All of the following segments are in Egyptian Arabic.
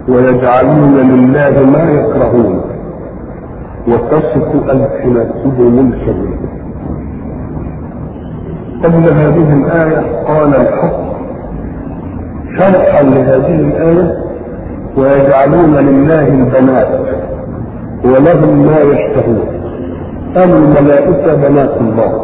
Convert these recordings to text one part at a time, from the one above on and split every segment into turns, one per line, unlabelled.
ويجعلون لله ما يكرهون وتصف ألسنتهم الكذب قبل هذه الآية قال الحق شرحا لهذه الآية ويجعلون لله البنات ولهم ما يشتهون قالوا الملائكة بنات الله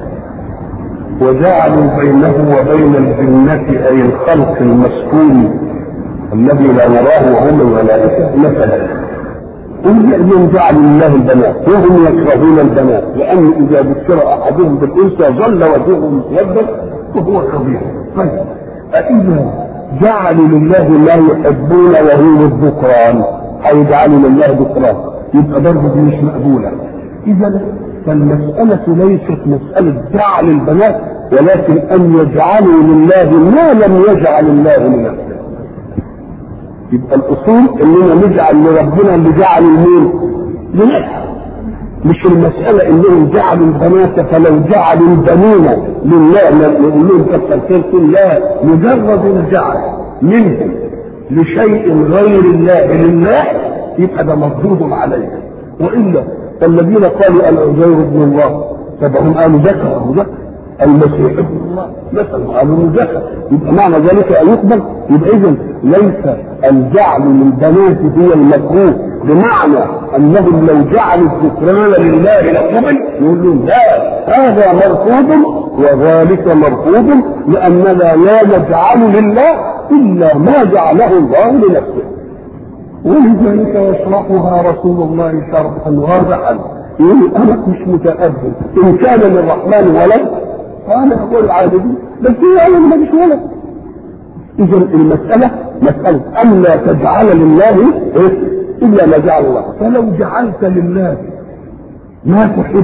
وجعلوا بينه وبين الجنة أي الخلق المسكون الذي لا نراه وهم الملائكة مثلا قل انهم جعلوا لله البنات وهم يكرهون البنات لان اذا ذكر احدهم بالانثى ظل وجهه مسودا وهو كبير طيب فاذا جعلوا لله ما يحبون وهو الذكران هيجعلوا لله ذكران يبقى برضه دي مش مقبوله اذا فالمسألة ليست مسألة جعل البنات ولكن أن يجعلوا لله ما لم يجعل الله لنفسه يبقى الاصول اننا نجعل لربنا اللي جعل المين لنفسه مش المسألة انهم جعلوا البنات فلو جعلوا البنين لله نقول لهم كفر خيركم لا مجرد الجعل منهم لشيء غير الله لله يبقى ده مردود عليه والا فالذين قالوا انا عزير ابن الله فهم قالوا ذكر ابو ذكر المسيح ابن الله مثلا قالوا ذكر يبقى معنى ذلك ان يقبل يبقى اذا ليس الجعل للبنات هي المكروه بمعنى انهم لو جعلوا الذكران لله لقبل يقول لهم لا هذا مرفوض وذلك مرفوض لاننا لا نجعل لله الا ما جعله الله لنفسه ولذلك يشرحها رسول الله شرحا واضحا يقول انا مش متأذن ان كان للرحمن ولد فانا اقول العابدين بس هي انا ما مش ولد اذا المسألة مسألة ان لا تجعل لله إيه؟ الا ما جعل الله فلو جعلت لله ما تحب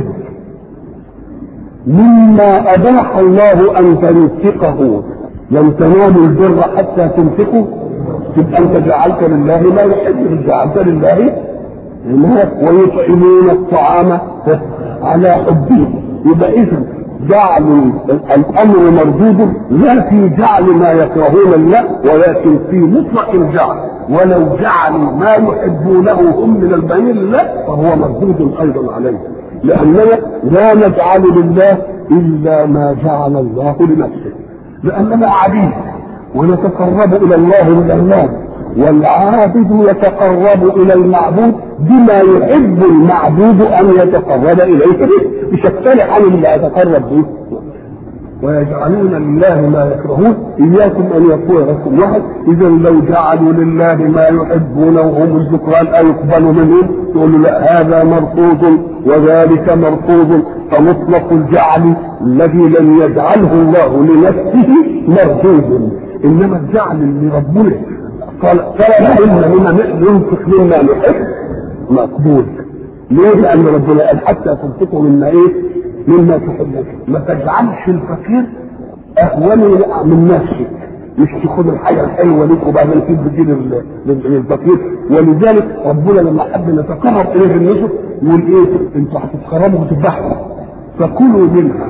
مما اباح الله ان تنفقه لن تنالوا البر حتى تنفقوا تبقى انت جعلت لله ما يحب جعلت لله ما ويطعمون الطعام على حبه يبقى اذا جعل الامر مردود لا في جعل ما يكرهون الله ولكن في مطلق الجعل ولو جعلوا ما يحبونه هم من البنين لله فهو مردود ايضا عليه لاننا لا نجعل لله الا ما جعل الله لنفسه لاننا عبيد ونتقرب الى الله من الله والعابد يتقرب الى المعبود بما يحب المعبود ان يتقرب اليه به بشكل عن اللي يتقرب به ويجعلون لله ما يكرهون اياكم ان يكون لكم واحد اذا لو جعلوا لله ما يحبون وهم الذكران ايقبل منهم تقول لا هذا مرفوض وذلك مرفوض فمطلق الجعل الذي لم يجعله الله لنفسه مردود انما الجعل اللي ربنا قال قال مما ينفق مما نحب مقبول ليه؟ لأن ربنا قال حتى تنفقوا مما إيه؟ مما تحبون ما تجعلش الفقير أهون من نفسك مش تاخد الحاجة الحلوة ليك وبعدين تجيب بتجيب للفقير ولذلك ربنا لما حب نتقرب إليه النسك يقول إيه؟ أنتوا هتتقربوا وتذبحوا فكلوا منها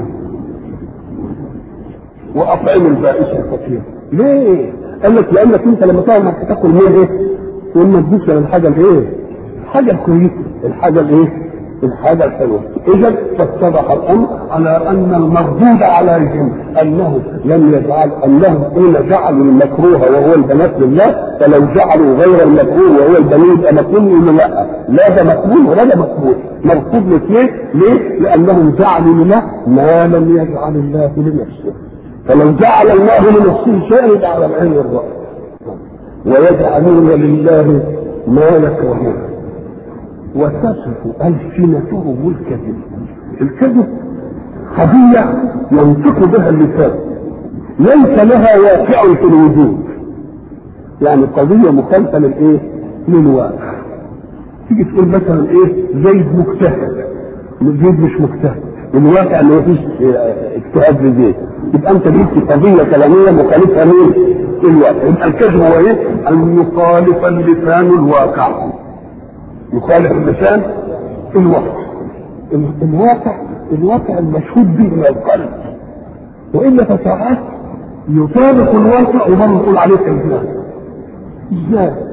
وأطعموا البائس الفقير ليه؟ قال لك لانك انت لما تعمل هتاكل من ايه؟ تقول ما تجيبش الحاجه الايه؟ الحاجه الكويسه، الحاجه الايه؟ الحاجه الحلوه، اذا فاتضح الامر على ان المردود عليهم انه لم يجعل انهم حين جعلوا المكروه وهو البنات لله فلو جعلوا غير المكروه وهو البنين يبقى مكروه يقولوا لا لا ده مقبول ولا ده مقبول مرفوض الاثنين ليه؟ لانهم جعلوا لله ما لم يجعل الله لنفسه فلو جعل الله لنفسه شيئا يبقى على العين والراس ويجعلون لله ما يكرهون وتصف السنتهم الكذب الكذب قضية ينطق بها اللسان ليس لها واقع في الوجود يعني قضية مخالفة للايه؟ للواقع تيجي تقول مثلا ايه زيد مجتهد زيد مش مجتهد الواقع ما فيش اجتهاد في زيد يبقى انت جبت قضيه كلاميه مخالفه مين؟ الواقع يبقى الكذب هو ايه؟ ان يخالف اللسان الواقع يخالف اللسان الواقع الواقع الواقع المشهود به من القلب والا فساعات يطابق الواقع وبرضه نقول عليه كذاب ازاي؟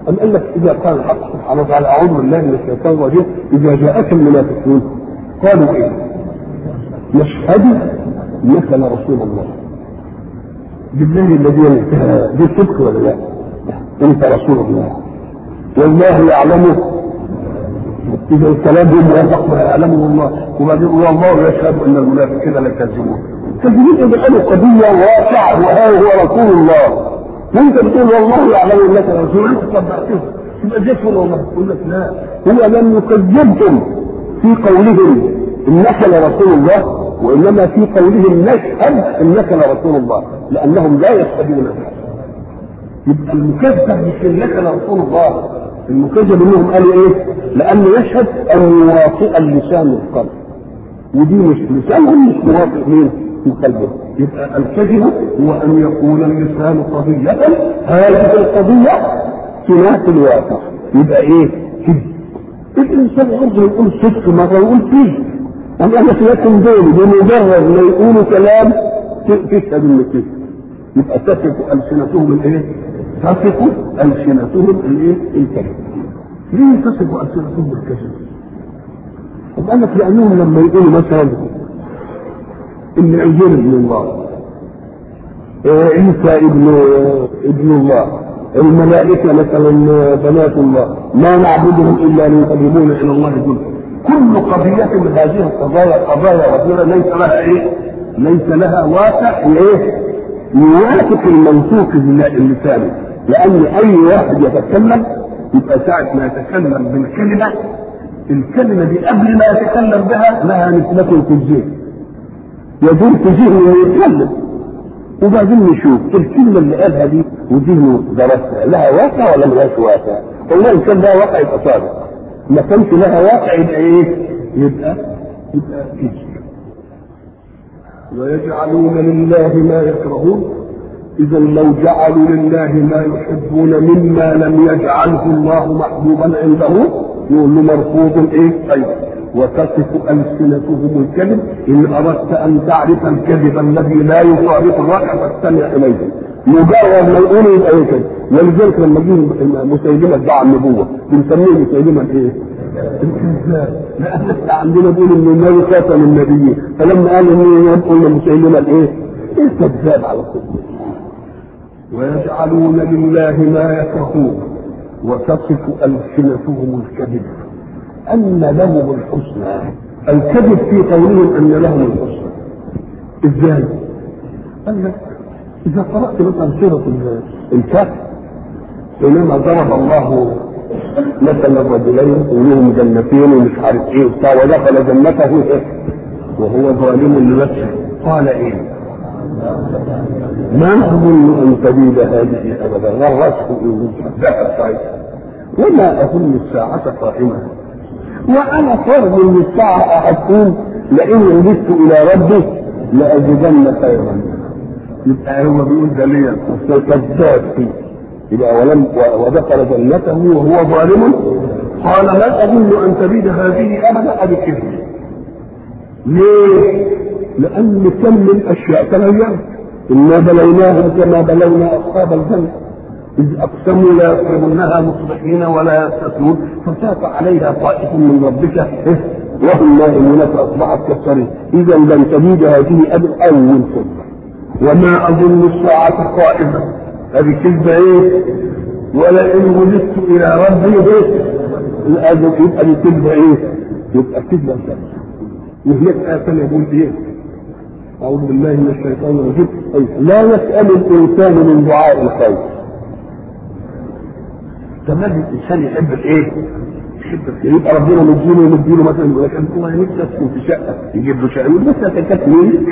أم قال لك إذا قال الحق سبحانه وتعالى أعوذ بالله من الشيطان الرجيم إذا جاءك المنافقون قالوا إيه؟ نشهد إنك لرسول الله بالله الذي انتهى دي صدق ولا لا؟ أنت رسول الله والله يعلمه إذا الكلام ده موافق ما يعلمه الله وبعدين والله يشهد أن المنافقين لكاذبون كاذبين إذا قالوا قضية واقعة وها هو رسول الله وانت بتقول والله يعلم انك رسول انت صدقته يبقى زي تقول والله يقول لك لا هو لم يكذبكم في قولهم انك لرسول الله وانما في قولهم نشهد انك لرسول الله لانهم لا يشهدون يبقى المكذب مش انك لرسول الله المكذب انهم قالوا ايه؟ لانه يشهد ان يوافق اللسان القلب ودي مش لسانهم مش موافق مين؟ في قلبه يبقى الكذب هو ان يكون اللسان قضية هذه القضية خلاف الواقع يبقى ايه؟ كذب الانسان برضه يقول صدق مرة يقول فيه أم أنا سيكون دول بمجرد ما يقولوا كلام تشهد إنه كذب يبقى تصف ألسنتهم الإيه؟ تصف ألسنتهم الإيه؟ الكذب ليه تصف ألسنتهم بالكذب؟ طب قال لك لأنهم لما يقولوا مثلا ان عزير ابن الله عيسى ابن ابن الله الملائكة مثلا بنات الله ما نعبدهم إلا ليقربونا إلى الله زلفى كل قضية من هذه القضايا قضايا رسولة ليس لها إيه؟ ليس لها واقع إيه؟ يوافق المنطوق اللساني لأن أي واحد يتكلم يبقى ساعة ما يتكلم بالكلمة الكلمة دي قبل ما يتكلم بها لها نسبة في الذهن يدور في ذهنه ويتكلم وبعدين نشوف الكلمه اللي قالها دي وذهنه درسها لها واقع ولا ملهاش واقع؟ والله ان كان لها واقع يبقى صادق ما كانش لها واقع يبقى ايه؟ يبقى يبقى كذب ويجعلون لله ما يكرهون إذا لو جعلوا لله ما يحبون مما لم يجعله الله محبوبا عنده يقول له مرفوض إيه؟ أيضا وتصف ألسنتهم الكذب إن أردت أن تعرف الكذب الذي لا يصادق الواقع فاستمع إليه مجرد ما يقول يبقى ايه كده ولذلك لما جه مسيلمه ادعى النبوه بنسميه مسيلمه ايه؟ الكذاب لان احنا عندنا بيقول ان النبي خاتم النبيين فلما قال ان قلنا مسيلمه الايه؟ الكذاب على طول ويجعلون لله ما يكرهون وتصف السنتهم الكذب ان لهم الحسنى الكذب في قولهم ان لهم الحسنى ازاي؟ قال لك إذا قرأت مثلا سورة الكهف حينما ضرب الله مثل الرجلين ولهم جنتين ومش عارف ايه وبتاع ودخل جنته وهو ظالم لنفسه قال ايه؟ ما اظن ان تبيد هذه ابدا غرته ذهب ساعتها وما اظن الساعه قائمه وانا فرض ان الساعه هتكون لئن رددت الى ربي لاجدن خيرا يبقى هو بيقول ده ليا كذاب فيه يبقى ولم ودخل جنته وهو ظالم قال لا اظن ان تبيد هذه ابدا ابي كذب ليه؟ لان كم من اشياء تغيرت انا بلوناهم كما بلونا اصحاب الجنه إذ أقسموا لا يقربنها مصبحين ولا يستثنون فساق عليها طائف من ربك وهم نائمون فأصبحت كالصريم إذا لن تبيد هذه أبدا أول فرصة وما اظن الساعة قائمة هذه كذبة ايه؟ ولئن ولدت الى ربي ايه؟ الأذن يبقى دي كذبة ايه؟ يبقى كذبة ثانية وهناك آية ثانية يقول ايه؟ أعوذ بالله من الشيطان الرجيم أي لا يسأل الإنسان من دعاء الخير تمام الإنسان يحب الإيه؟ يحب الخير يبقى ربنا مديله ومديله مثلا يقول لك أنت نفسك أسكن في شقة يجيب له شقة يقول بس أنت مين؟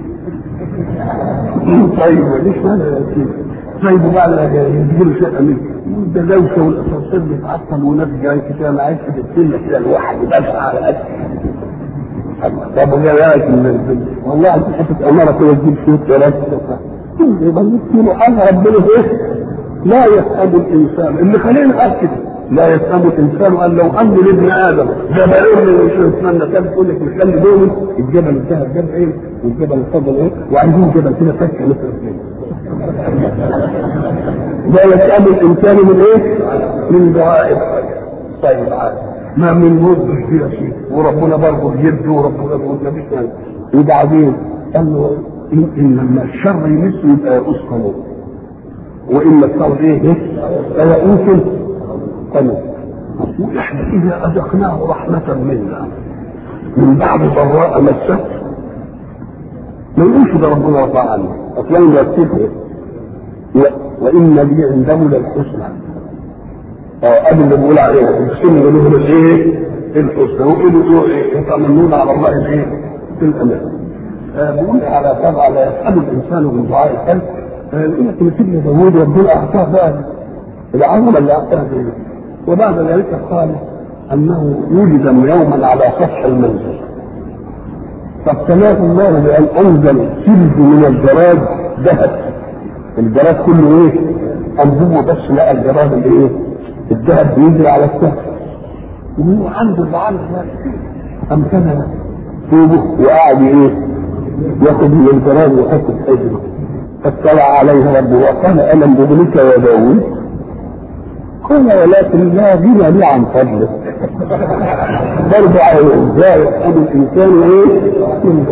طيب ليش ماذا طيب وبعد يجيب شقه منه ده دوشه والاسانسير بيتعطل وناس جاي كده انا عايز تدخل كده لوحدي بس على قد طب ويا رايك والله انت حته اماره كده تجيب شويه ثلاثه يبقى له حاجه ربنا ايه؟ لا يسأل الانسان اللي خلينا نقول كده لا يسأل الانسان قال لو ان لابن ادم جبلين مش يتمنى كان تقول لك نخلي دول الجبل انتهى الجبل ايه والجبل اتفضل ايه وعايزين جبل كده فكه مثل اثنين لا يسأل الإنسان من إيه؟ من دعاء الخير طيب عادي ما من مدة فيها شيء وربنا برضه بيده وربنا بيقول ما فيش وبعدين قال له إن, إن لما الشر يمسه يبقى يئوس قانون وإن الشر إيه؟ فيئوس قانون وإحنا إذا أذقناه رحمة منا من بعد ضراء مسته ما يقولش ده ربنا رفع عنه اصلا ده يكتبه وان لي عنده للحسنى اه قبل اللي بيقول عليه السن له الايه؟ الحسنى وقالوا يتمنون على الله الايه؟ الامان آه بيقول على سبعه لا يسال الانسان من دعاء القلب يقول لك سيدنا داوود ربنا اعطاه بقى العظمه اللي اعطاها دي وبعد ذلك قال انه وجد يوما على سطح المنزل فابتلاه الله بان انزل سلب من الجراد ذهب الجراد كله ايه؟ انبوبه بس لقى الجراد الايه؟ الذهب بيجري على السقف وهو عنده العرض امكنه طوبه وقعد ايه؟ ياخذ من الجراد ويحط في حجره فاطلع عليه ربه وقال الم بذلك يا داوود قال ولكن لا غنى لي عن فضلك برضه ازاي يحب الانسان ايه؟ من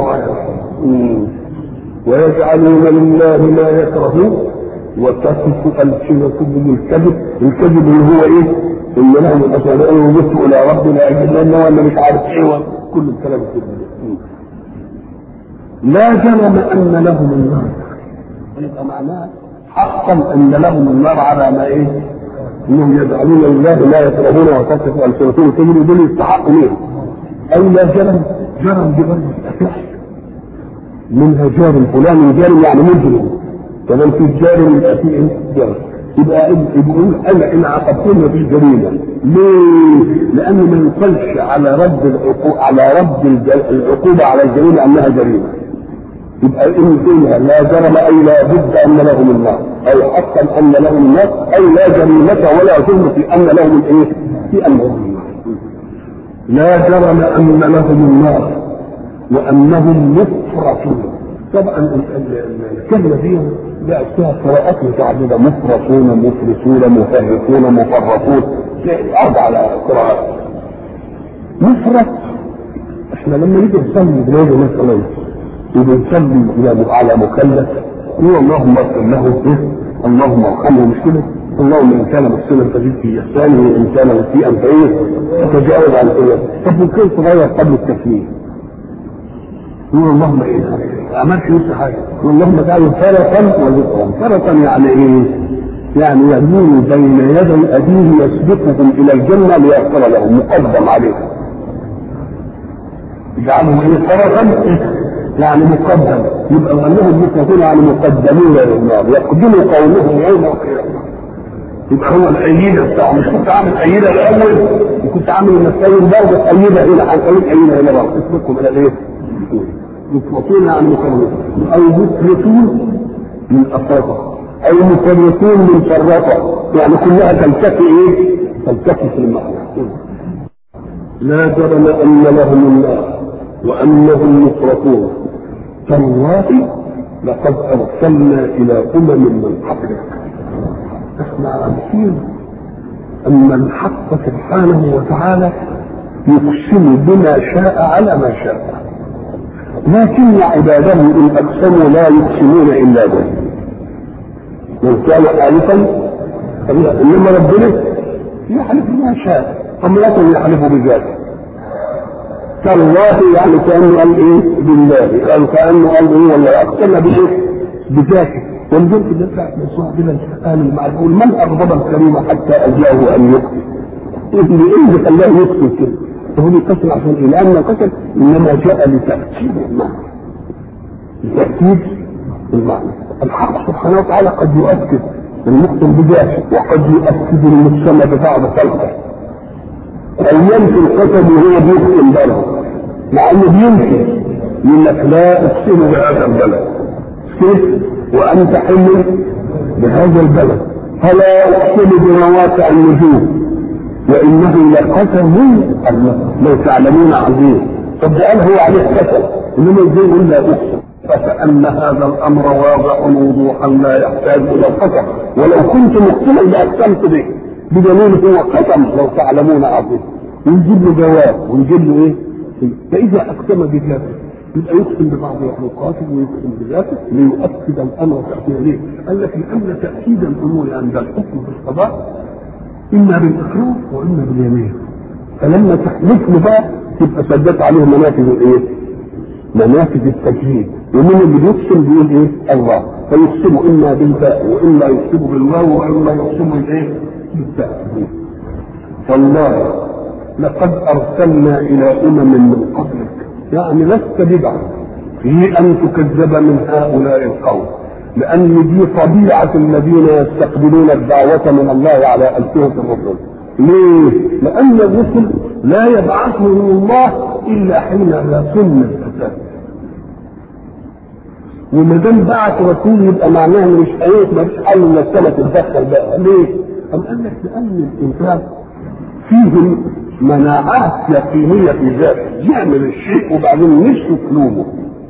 ويجعلون لله ما يكرهون وتصف السنتهم الكذب الكذب اللي هو ايه؟ ان لهم الاسماء وجدت الى ربنا اجلنا ولا مش عارف ايه كل الكلام كده لا جرم ان لهم النار يبقى معناه حقا ان لهم النار على ما ايه؟ انهم يجعلون الله لا يكرهون وتصف السنتهم الكذب دول يستحقوا ليه؟ اي لا جرم جرم بغير فعل منها جار فلان جار يعني مجرم كمان في جار يبقى فيه جار يبقى يقول انا ان عاقبتني في جريمه ليه؟ لان ما يقلش على رد العقوبه على رد العقوبه على الجريمه انها جريمه يبقى ان فيها لا جرم اي لا بد ان لهم النار او حقا ان لهم النار اي لا جريمه ولا جرم في ان لهم الايه؟ في ان لهم النار لا جرم ان لهم النار وانهم مفرطون طبعا الكلمه دي بقت فيها قراءات متعدده مفرطون مفلسون مفرطون مفرطون اربع قراءات مفرط احنا لما نيجي نصلي بنقول مثلا وبنصلي على مكلف هو اللهم اغفر له اللهم ارحمه مش كده اللهم ان كان محسنا فزد في احسانه وان كان مسيئا فايه فتجاوز عن ايه طب ممكن تغير قبل التكليف يقول اللهم ايه عملت نفس حاجه اللهم اجعله فرقا وذكرا فرقا يعني ايه؟ يعني يمون بين يدي ابيه يسبقهم الى الجنه ليغفر لهم مقدم عليه اجعلهم ايه فرقا يعني مقدم يبقى وانهم متفقون يعني مقدمين الى النار يقدموا قومهم يوم القيامه يبقى هو الايده بتاعه مش كنت عامل ايده الاول وكنت عامل المسائل برضه ايده هنا هنخليك ايده هنا برضه اسبقهم الى الايه؟ مفرطون يعني مفرطون او مفرطون من افرطه او مفرطون من فرطه يعني كلها تلتقي ايه؟ تلتقي في المعنى لا جرم ان لهم النار وانهم مفرطون تالله لقد ارسلنا الى امم من قبلك احنا عارفين ان الحق سبحانه وتعالى يقسم بما شاء على ما شاء لكن عباده ان اقسموا لا يقسمون الا به من كان حالفا انما ربنا يحلف بما شاء اما يكن يحلف بذاته كالله يعني كانه قال ايه بالله قال كانه قال ايه ولا اقسم بايه بذاته والجنس ده بتاعت صاحبنا اهل المعقول من اغضب الكريم حتى اجاه ان يقسم ايه اللي خلاه يقسم كده فهو بيقسم عشان ايه؟ لان القسم انما جاء لتاكيد المعنى. لتاكيد المعنى. الحق سبحانه وتعالى قد يؤكد المقسم بذاته وقد يؤكد المجتمع ببعض خلقه. ايام في القسم وهو بيقسم بلد مع انه بيمكن يقول لك لا اقسم بهذا البلد. كيف؟ وانت حل بهذا البلد. فلا اقسم بمواقع النجوم وانه لقسم لو تعلمون عظيم طب ده قال هو عليه قسم انما ازاي يقول لا اقسم فكأن هذا الأمر واضح وضوحا لا يحتاج إلى القسم ولو كنت مقتنع لأقسمت به بدليل هو قسم لو تعلمون عظيم ونجيب له جواب ونجيب له إيه؟ فإذا أقسم بذاته يبقى يقسم ببعض مخلوقاته ويقسم بذاته ليؤكد الأمر تأكيدا ليه؟ قال لك لأن تأكيد الأمور عند الحكم في القضاء إما بالإقرار وإما باليمين فلما تحلف له بقى تبقى سدت عليه منافذ الإيه؟ منافذ التجهيد ومن اللي بيقسم بيقول ايه؟ الله فيقسم اما بالباء واما يقسم بالواو واما يقسم بالايه؟ بالتاء فالله لقد ارسلنا الى امم من قبلك يعني لست بدعا في ان تكذب من هؤلاء القوم لان دي طبيعه الذين يستقبلون الدعوه من الله على السنه الرسل ليه؟ لان الرسل لا يبعثهم الله الا حين يتم الفساد وما دام بعت رسول يبقى معناها مش ايه ما فيش حل ان السنه تتدخل بقى ليه؟ أم قال لك لان الانسان فيه مناعات يقينيه في ذاته يعمل الشيء وبعدين نفسه تلومه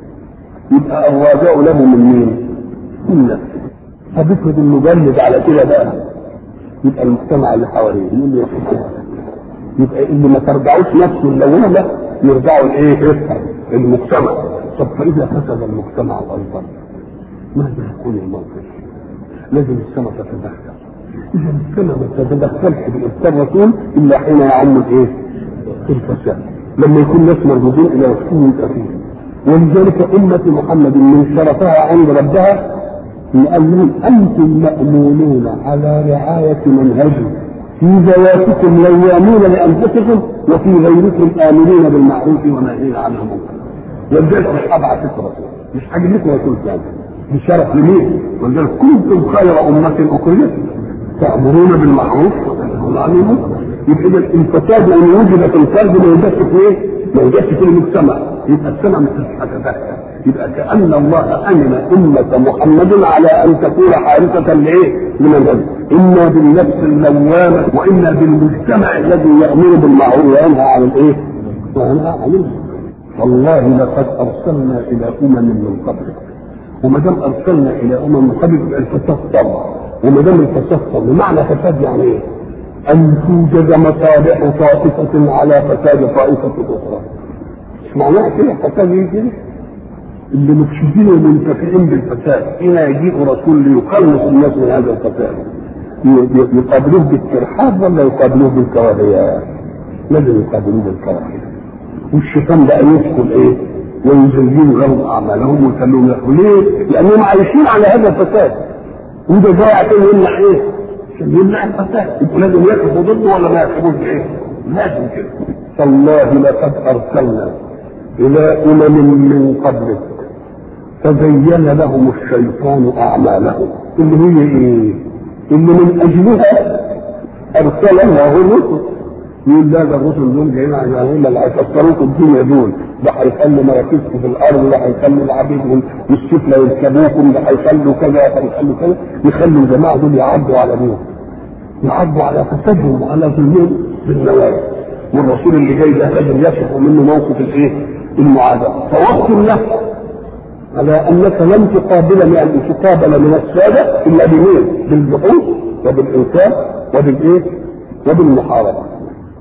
يبقى الرجاء له من مين؟ من نفسه طب افرض انه جلد على كده بقى يبقى المجتمع اللي حواليه مين يحب يبقى اللي ما ترجعوش نفسه الاولى يرجعوا الايه؟ المجتمع طب فاذا فسد المجتمع ايضا ماذا يكون الموقف؟ لازم السماء تتدخل اذا السماء ما تتدخلش بارسال رسول الا حين يعم الايه؟ الفساد لما يكون الناس مردودين الى رسول يبقى فيه ولذلك أمة محمد من شرفها عند ربها قال لهم أنتم مأمونون على رعاية منهجه في ذواتكم لوامون لأنفسكم وفي غيركم آمنين بالمعروف وناهين عن المنكر ولذلك مش أبعث الرسول مش حاجة لكم رسول ثاني بشرف لمين ولذلك كنتم خير أمة أخرجت تأمرون بالمعروف وتنهون عن المنكر يبقى إذا الفساد ان وجد في الفرد ما يوجدش في ايه؟ ما يوجدش في المجتمع يبقى السمع مش هتتدخل يبقى كأن الله أمن أمة محمد على أن تكون حارسة لإيه؟ لمن إما بالنفس اللوامة وإما بالمجتمع الذي يأمر بالمعروف وينهى عن الإيه؟ وينهى عن المنكر والله لقد أرسلنا إلى أمم من قبلك وما دام أرسلنا إلى أمم من قبلك يبقى الفساد طبع وما دام الفساد طبع بمعنى فساد يعني إيه؟ أن توجد مصالح طائفة على فساد طائفة أخرى. مش معناها كده فساد ايه كده؟ اللي مفسدين ومنتفعين بالفساد، هنا يجيء رسول ليخلص الناس من هذا الفساد. يقابلوه بالترحاب ولا يقابلوه بالكراهية؟ لازم يقابلوه بالكراهية. والشيطان بقى يدخل ايه؟ ويزين لهم اعمالهم ويخلوهم ياكلوا ليه؟ لانهم عايشين على هذا الفساد. وده جاي عشان يمنع ايه؟ عشان يمنع الفساد يبقوا لازم يقفوا ضده ولا ما يقفوش بايه؟ لازم كده فالله لقد ارسلنا الى امم من قبلك فزين لهم الشيطان اعمالهم اللي هي ايه؟ اللي من اجلها ارسل الله الرسل يقول لا ده الرسل دول جايين عشان هم اللي هيفكروكم الدنيا دول ده هيخلوا مراكزكم في الارض ده هيخلوا العبيد والسفلى يركبوكم ده هيخلوا كذا هيخلوا كذا يخلوا الجماعه دول يعضوا على مين؟ يعضوا على فسادهم وعلى ظلمهم بالنوايا والرسول اللي جاي ده لازم يصف منه موقف الايه؟ المعاداه فوصل له على انك لن تقابل من ان تقابل من الساده الا بمين؟ بالبحوث وبالانكار وبالايه؟ وبالمحاربه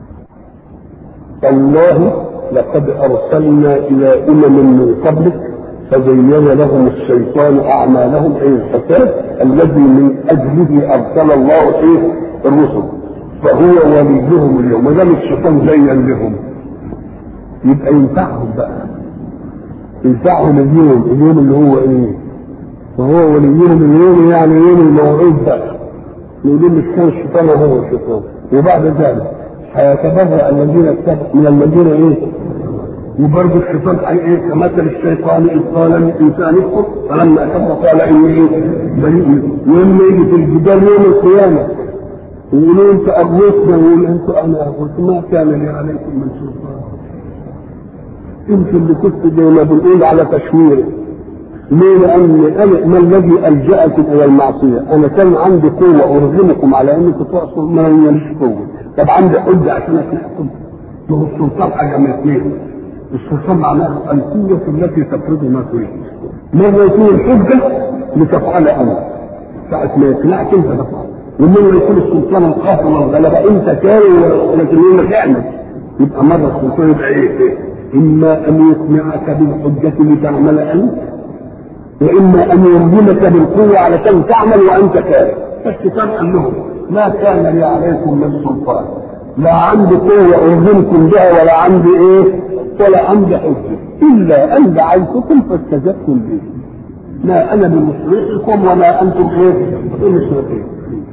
والله لقد ارسلنا الى امم من قبلك فزين لهم الشيطان اعمالهم اي الفساد الذي من اجله ارسل الله ايه الرسل فهو وليهم اليوم ما دام الشيطان زين لهم يبقى ينفعهم بقى ينفعهم اليوم اليوم اللي هو ايه وهو وليهم اليوم يعني يوم الموعود بقى يقولون مش كان الشيطان وهو الشيطان وبعد ذلك هيتبرأ الذين اتبعوا من الذين ايه وبرضه الشيطان ايه كمثل الشيطان اذ قال للانسان اكفر فلما كفر قال اني ايه بريء ولما يجي في الجدال يوم القيامه يقولوا انت اغوثنا ويقول انت انا اغوث ما كان لي عليكم من سلطان انت اللي كنت زي ما بنقول على تشويري ليه؟ لأن أنا ما الذي ألجأكم إلى المعصية؟ أنا كان عندي قوة أرغمكم على أنكم تعصوا ما ليش قوة، طب عندي حجة عشان أتنحكم. ما هو السلطان حاجة من اثنين. السلطان معناه القوة التي تفرض ما تريد. مرة يكون الحجة لتفعل أمر ساعة ما يقنعك أنت تفعل ومرة يكون السلطان القهر والغلبة أنت كاره ولكن يقول لك اعمل يبقى مرة السلطان يبقى إيه؟ إما أن يقنعك بالحجة لتعمل أنت وإما أن يلزمك بالقوة علشان تعمل وأنت كاره فالكتاب قال لهم ما كان لي عليكم من سلطان لا عندي قوة ألزمكم بها ولا عندي إيه ولا عندي حجة إلا أن دعيتكم فاستجبتم لي ما أنا بمصرخكم وما أنتم إيه بمصرخين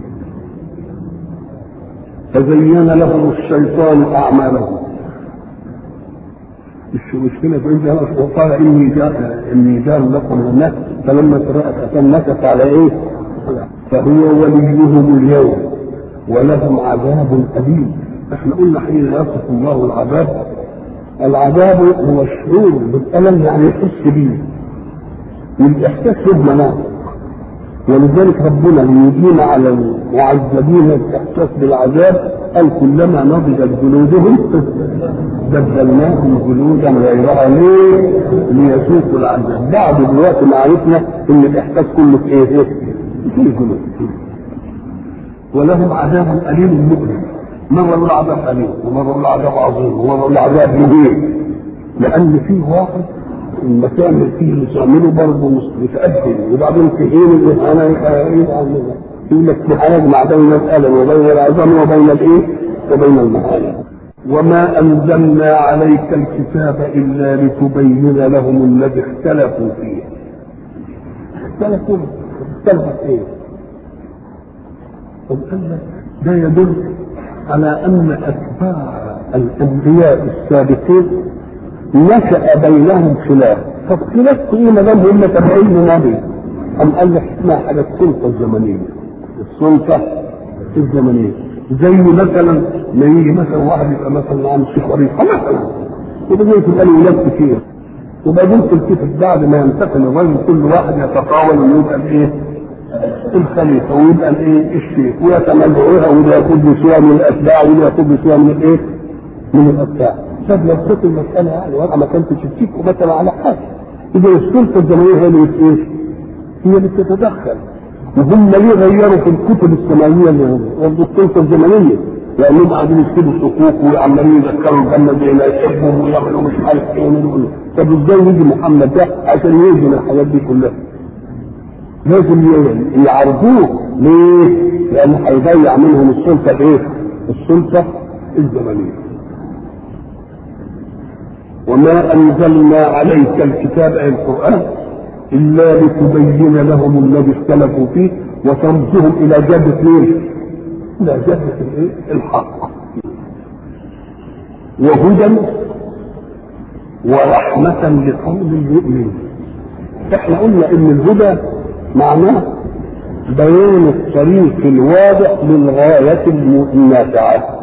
فزين لهم الشيطان أعمالهم مش مشكلة عند وقال إني جاء إني جاء لكم الناس فلما ترأت أتم نكت على إيه؟ فهو وليهم اليوم ولهم عذاب أليم احنا قلنا حين يصف الله العذاب العذاب هو الشعور بالألم يعني يحس به والإحساس له مناطق ولذلك ربنا ليدين على المعذبين الإحساس بالعذاب قال كلما نضجت جلودهم بدلناهم جلودا غيرها ليه؟ ليذوقوا العذاب بعد دلوقتي ما عرفنا ان الاحساس كله في ايه؟ في الجلود ولهم عذاب اليم مؤلم مرة يقول عذاب أليم ومرة يقول عذاب عظيم ومرة يقول عذاب مهين لأن فيه واحد المكان اللي فيه اللي تعمله برضه متأدب وبعدين تهين الإهانة يقول لك في يجمع بين الألم وبين العظام وبين الإيه؟ وبين المهانة وما أنزلنا عليك الكتاب إلا لتبين لهم الذي اختلفوا فيه اختلفوا اختلفوا في ايه؟ طب قال لك ده يدل على أن أتباع الأنبياء السابقين نشأ بينهم خلاف طب خلاف ايه ما دام هم تابعين نبي أم قال لك اسمها حاجة السلطة الزمنية السلطة الزمنية زي مثلا ما يجي مثلا واحد يبقى مثلا عن شيخ وريقة مثلا وبعدين تبقى له ولاد كتير وبعدين تلتفت بعد ما ينتقل الرجل كل واحد يتطاول انه يبقى الايه؟ الخليفه ويبقى الايه؟ الشيخ ويتمدعوها وده ياخد له شويه من الاتباع وده ياخد له شويه من الايه؟ من الاتباع طب لو كانت المساله يعني وضع ما كانش تشتكوا مثلا على حاجه يبقى السلطه الزمنيه هي اللي ايه؟ هي اللي بتتدخل وهم ليه غيروا في الكتب السماويه اللي برضه السلطه الزمنيه لانهم قاعدين يكتبوا حقوق وعمالين يذكروا الجنه زي ما يحبهم ويعملوا مش عارف ايه ويقولوا طب ازاي يجي محمد ده عشان يهزم الحاجات دي كلها؟ لازم يعرضوه ليه؟ لان هيضيع منهم السلطه الايه؟ السلطه الزمنيه. وما انزلنا عليك الكتاب اي القران الا لتبين لهم الذي اختلفوا فيه وتردهم الى جده مين؟ الى جده الايه؟ الحق. وهدى ورحمة لقوم يؤمنون. احنا قلنا ان الهدى معناه بيان الطريق الواضح للغاية النافعة.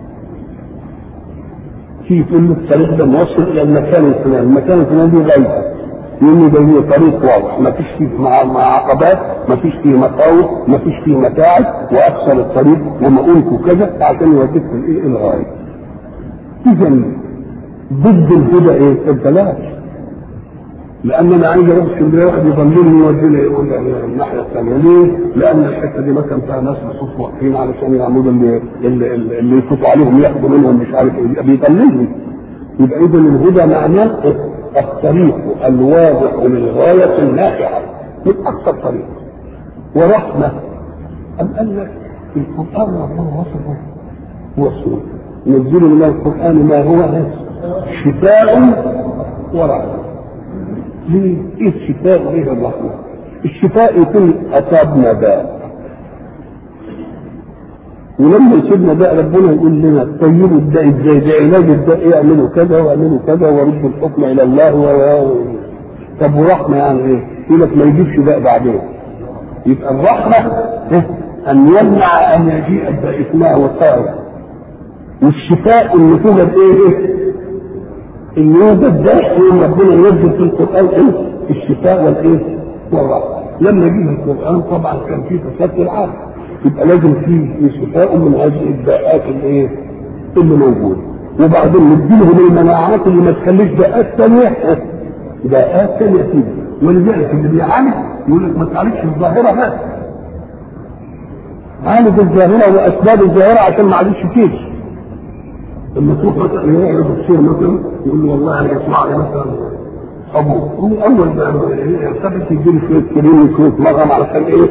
في تقول له الطريق ده موصل الى المكان الفلاني، المكان الفلاني دي غايته. يقول ده هي طريق واضح، ما فيش فيه مع مع عقبات، ما فيش فيه مخاوف، ما فيش فيه متاعب، واكثر الطريق ومؤونته كذا عشان يوديك الايه الغاية. إذا ضد الهدى ايه؟ الضلال. لان انا عايز اروح اسكندريه واحد يضللني يوديني يقول لي الناحيه الثانيه ليه؟ لان الحته دي مثلا فيها ناس بصوت واقفين علشان يعملوا اللي اللي, اللي يفوتوا عليهم ياخدوا منهم مش عارف ايه يبقى بيضللني يبقى اذا الهدى معناه الطريق الواضح للغايه النافعه من اقصى طريق ورحمه أم قال لك في القران ربنا وصفه وصفه نزل من القران ما هو شفاء ورحمه ليه؟ ايه الشفاء وايه الرحمه؟ الشفاء يكون اصابنا داء ولما يصيبنا داء ربنا يقول لنا طيبوا الداء ازاي؟ ده علاج الداء اعملوا كذا واعملوا كذا وردوا الحكم الى الله و طب ورحمه يعني ايه؟ يقول لك ما يجيبش داء بعدين يبقى الرحمه ان يمنع ان يجيء الداء اسمها وقايه والشفاء ان توجد ايه؟ ان يوجد داء ربنا ينزل في القران ايه؟ الشفاء والايه؟ والرحمه لما جه القران طبعا كان فيه فساد العالم يبقى لازم فيه شفاء من هذه الداءات الايه؟ اللي موجوده وبعدين نديلهم المناعات اللي ما تخليش داءات ثانيه داءات ثانيه تيجي ولذلك اللي بيعالج يقول لك ما تعالجش الظاهره بس عالج الظاهره واسباب الظاهره عشان ما عادش تيجي لما تروح مثلا يقعد الدكتور مثلا يقول له والله انا اسمع لي مثلا ابو هو اول ما يرتبط يجيب شويه كريم وشويه مغم علشان ايه؟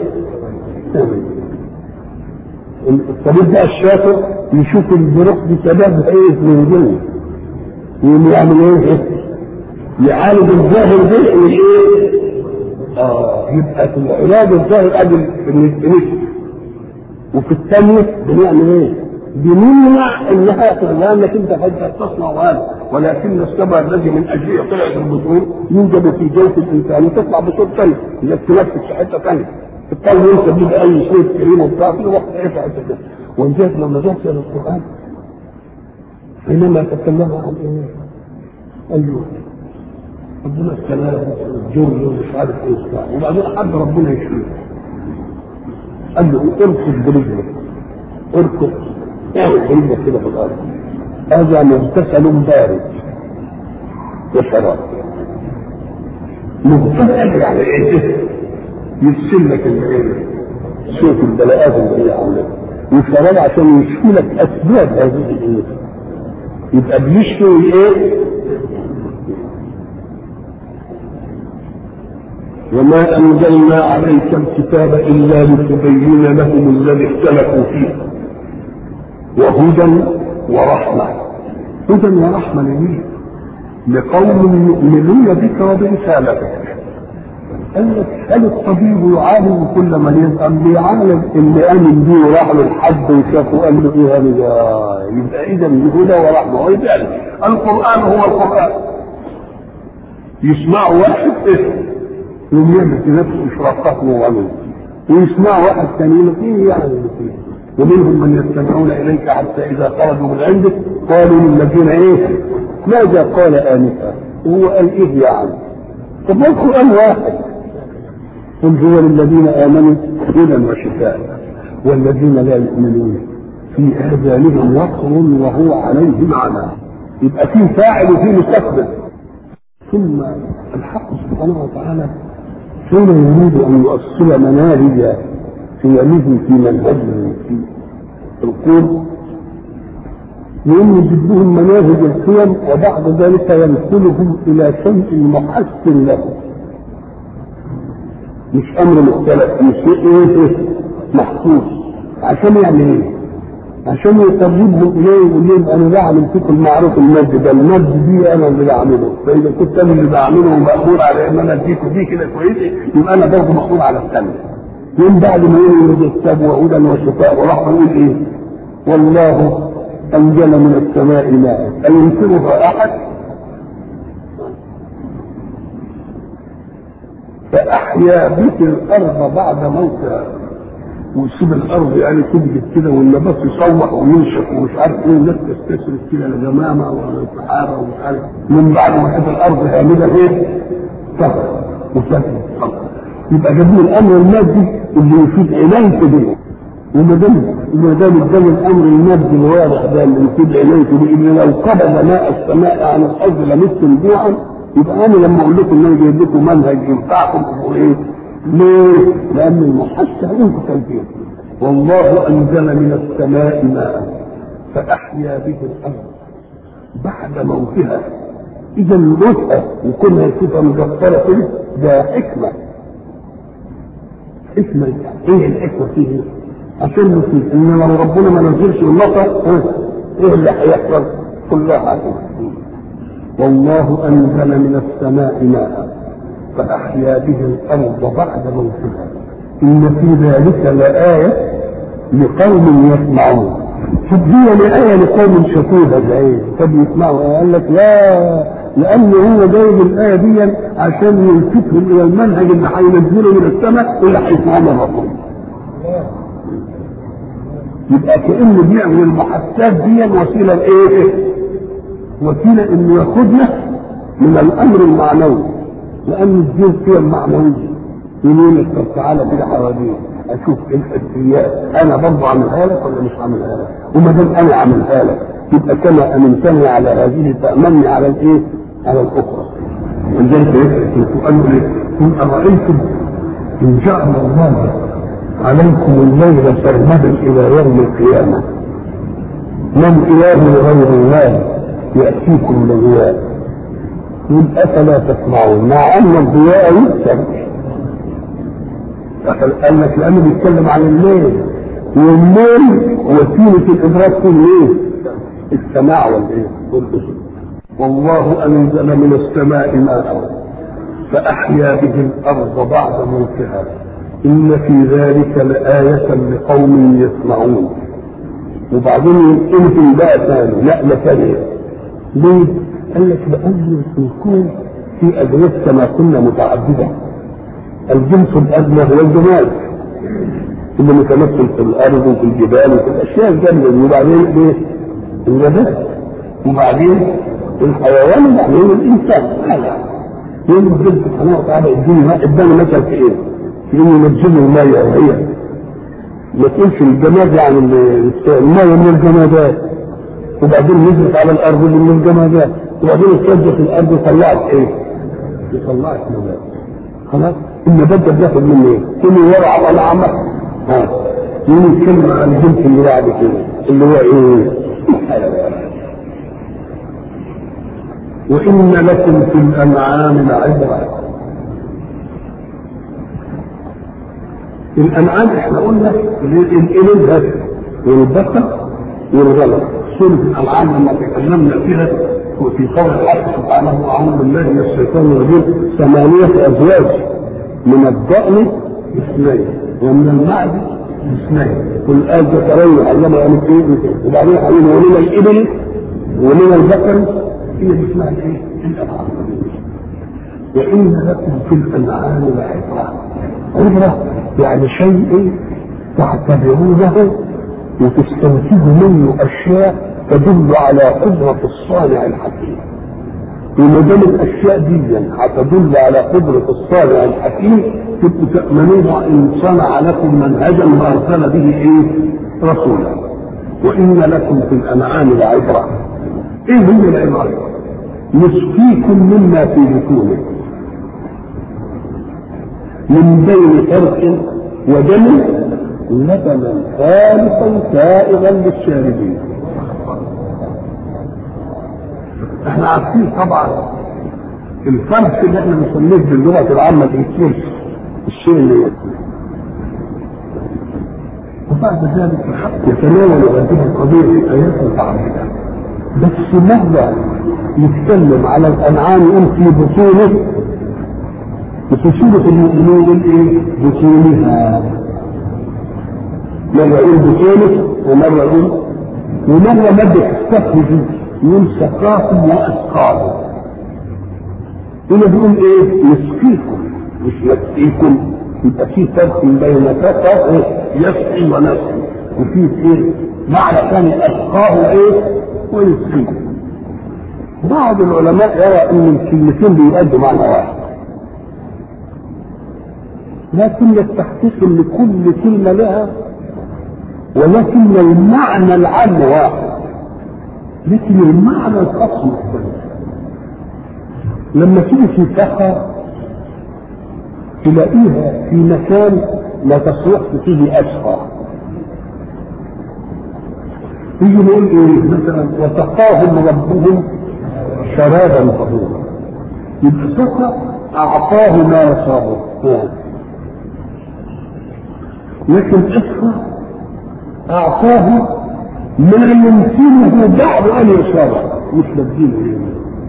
الطبيب ده الشاطر يشوف الجروح دي سبب ايه من جوه يقوم يعمل ايه؟ يعالج الظاهر ده وايه؟ اه يبقى في العلاج الظاهر قبل النسب وفي الثانية بنعمل ايه؟ بنمنع انها تغلى انك انت فجأة تصنع هذا ولكن السبب الذي من اجله طلعت البطون يوجد في جوف الانسان وتطلع بصوت ثاني اذا تنفس في حته ثانيه الطالب ينسى بيه اي شيء كريم وبتاع في وقت ايه في حته ثانيه ولذلك لما جاء في القران حينما تكلم عن ايه؟ قال له ربنا السلام والجر ومش عارف ايه وبتاع وبعدين حب ربنا يشفيه قال له اركض برجلك اركض اعمل برجلك كده في الارض هذا مغتسل بارد وشراب مغتسل يعني ايه يغسل لك الايه شوف البلاءات اللي هي عامله وشراب عشان يشفي لك اسباب هذه الايه يبقى بيشفي ايه وما أنزلنا عليك الكتاب إلا لتبين لهم الذي اختلفوا فيه وهدى ورحمة هدى ورحمة لمين؟ لقوم يؤمنون بك وبرسالتك قال لك هل الطبيب يعالج كل من يسأل بيعالج اللي آمن بيه وراح له الحد وشافه قال له ايه هذا يبقى إذا هدى ورحمة ويبقى القرآن هو القرآن يسمع واحد اسم يوم يعمل في نفسه اشراقات وعمل ويسمع واحد ثاني يقول ايه يعني ومنهم من يستمعون اليك حتى اذا خرجوا من عندك قالوا للذين ايه ماذا قال انفا هو قال ايه يعني طب ما القران واحد قل هو للذين امنوا هدى وشفاء والذين لا يؤمنون في اذانهم وقر وهو عليهم عمى يبقى في فاعل وفي مستقبل ثم الحق سبحانه وتعالى حين يريد ان يؤصل مناهج قيمه في منهجه في القول يقوم يجيب لهم مناهج القيم وبعد ذلك ينقلهم الى شيء محسن له مش امر مختلف مش شيء ايه محسوس عشان يعمل ايه؟ عشان يقربهم اليه ويقول لهم انا بعمل فيكم المعروف المادي ده المادي دي انا اللي بعمله فاذا كنت انا اللي بعمله ومأمور على ان انا اديكم دي كده كويسه يبقى انا برضه مأمور على الثانيه من بعد ما يولد الكتاب وهدى وشفاء وراح يقول ايه؟ والله انزل من السماء ماء اينكرها احد؟ فاحيا به الارض بعد موتها ويسيب الارض يعني تنبت كده والنبات يصوح وينشف ومش عارف ايه والناس تستسرد كده لجمامه وسحابه ومش عارف من بعد ما كانت الارض هامده ايه؟ صخر وسكن صخر يبقى جاب الامر المادي اللي يفيد عنايته به وما دام ما دام اداني الامر المادي الواضح ده اللي يفيد عنايته به ان لو قبض ماء السماء عن الارض لمستم جوعا يبقى انا لما اقول لكم ان انا جايب لكم منهج ينفعكم تبقوا ايه؟ ليه؟ لأن المحسن أنت تنفيذ والله أنزل من السماء ماء فأحيا به الأرض بعد موتها إذا موتها وكونها صفة مجفرة كده ده حكمة حكمة إيه الحكمة فيه؟ عشان نفيد إن لو ربنا ما نزلش المطر إيه اللي هيحصل؟ كلها حاجة والله أنزل من السماء ماء فأحيا به الأرض بعد موتها إن في ذلك لآية لقوم يسمعون شوف دي لآية لقوم شكوها العين طب يسمعوا قال لك لا لأن هو جايب الآية دي عشان يلفتهم إلى المنهج اللي هينزله من السماء واللي هيسمعوه من الرسول يبقى كأنه بيعمل المحسات دي وسيلة لإيه؟ وسيلة إنه ياخدنا من الأمر المعنوي لان الدين قيم معنويه يقول لك طب تعالى كده حواليه اشوف الحسيات انا برضه اعملها لك ولا مش هعملها لك وما دام انا اعملها لك يبقى كما امنتني على هذه تامني على الايه؟ على الاخرى ولذلك يفرق القران يقول قل أرأيتم إن جعل الله عليكم الليل سرمدا إلى يوم القيامة من إله غير الله يأتيكم بضياء قل أفلا تسمعون مع أن الضياء يكسر قال لك لأنه بيتكلم عن الليل والليل وسيلة الإدراك كل إيه؟ السماع والإيه؟ والأذن والله أنزل من السماء ماء فأحيا به الأرض بعد موتها إن في ذلك لآية لقوم يسمعون وبعدين يمكن بقى ثاني نقلة ثانية ليه؟ قال لك لأن الكون في أجناس كما كنا متعددة الجنس الأدنى هو الجمال اللي متمثل في الأرض وفي الجبال وفي الأشياء الجامدة وبعدين إيه؟ النبات وبعدين الحيوان وبعدين الإنسان هذا يوم الجد سبحانه وتعالى يديني اداني مثل في ايه؟ في انه ينزل المية وهي ما تقولش الجماد يعني المية من الجمادات وبعدين نزلت على الارض من الجمادات وبعدين استنزف الارض وطلعت ايه؟ طلعت نبات خلاص النبات ده بياخد منه ايه؟ كل ورع ولا عمل ها يوم يتكلم عن الجنس اللي بعد كده اللي هو ايه؟ وإن لكم في الأنعام لعبرة الأنعام احنا قلنا الإبل بس والبقر والغنم سورة الأنعام لما تكلمنا فيها وفي قول الحق سبحانه أعوذ بالله من الشيطان الرجيم ثمانية أزواج من الضأن اثنين ومن المعز اثنين قل آل ذكرين علم يعني ايه وبعدين هيقول ومن الإبل ومن البقر هي اللي اسمها الايه؟ الأنعام وإن لكم في الأنعام لعبرة عبرة يعني شيء تعتبرونه وتستنتجوا منه أشياء تدل على قدرة الصانع الحكيم وما دام الاشياء دي هتدل على قدره الصانع الحكيم تبقوا تامنون ان صنع لكم منهجا وارسل به ايه؟ رسولا وان لكم في الانعام لعبره ايه هي العبره؟ نسقيكم مما في بطونه من بين فرق ودم لبنا خالصا سائغا للشاربين احنا عارفين طبعا الفرق اللي احنا بنسميه باللغه العامه الانسولس الشيء اللي يأكل وبعد ذلك الحق يتناول هذه القضيه في ايات متعدده بس مهما يتكلم على الانعام يقول في بطونه وفي سوره المؤمنين يقول ايه؟ بطونها مرة يقول بطونه ومرة يقول ومرة مادة تستخرج يقول سقاكم واسقاكم هنا بيقول ايه؟ يسقيكم مش يسقيكم يبقى في فرق بين سقى يسقي ونسقي وفي ايه؟ معنى ثاني اسقاه ايه؟ ويسقيكم بعض العلماء يرى ان الكلمتين بيؤدوا معنى واحد لكن التحقيق ان كل كلمه لها ولكن المعنى العام واحد لكن المعنى الخاص مختلف لما تيجي في ساحه تلاقيها في مكان لا تصلح فيه اشقى يجي نقول ايه مثلا وسقاهم ربهم شرابا طهورا يبقى سقى اعطاه ما يشربه لكن اسقى اعطاه ما يمكنه بعض ان يشربه مش بديله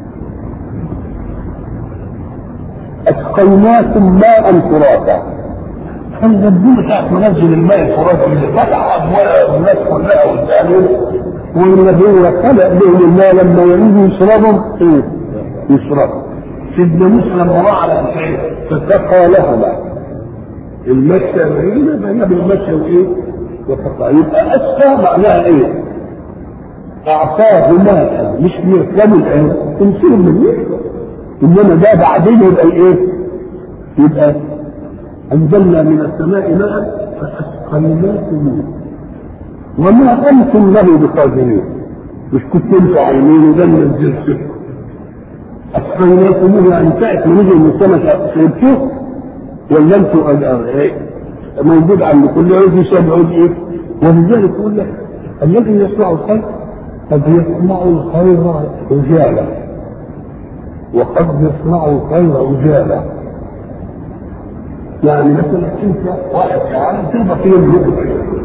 اسقيناكم ماء فراتا كان ربنا ساعة منزل الماء الفرات اللي فتح ابواب الناس كلها قدامه والنبي خلق لهم الماء لما يريدوا يشربوا ايه؟ يشربوا سيدنا موسى لما راى على الشيء فسقى لهما المشى بين بين بالمشى وايه؟ وسقى يبقى اسقى معناها ايه؟ اعطاه ماء مش بيركبوا الان تمثيل من يشرب انما ده بعدين يبقى ايه؟ يبقى انزلنا من السماء ماء فاسقيناكم وما انتم له بقادرين مش كنت انتوا عايمين وده نزلت أسقيناكموه يعني ساعة ما نزل من السماء شربتوه ولا انتوا ايه موجود عند كل عود يشبع ايه ولذلك يقول لك الذي يصنع الخير قد يصنع الخير رجالا وقد يصنع الخير رجالا يعني مثلا انت واحد يعني تبقى في يوم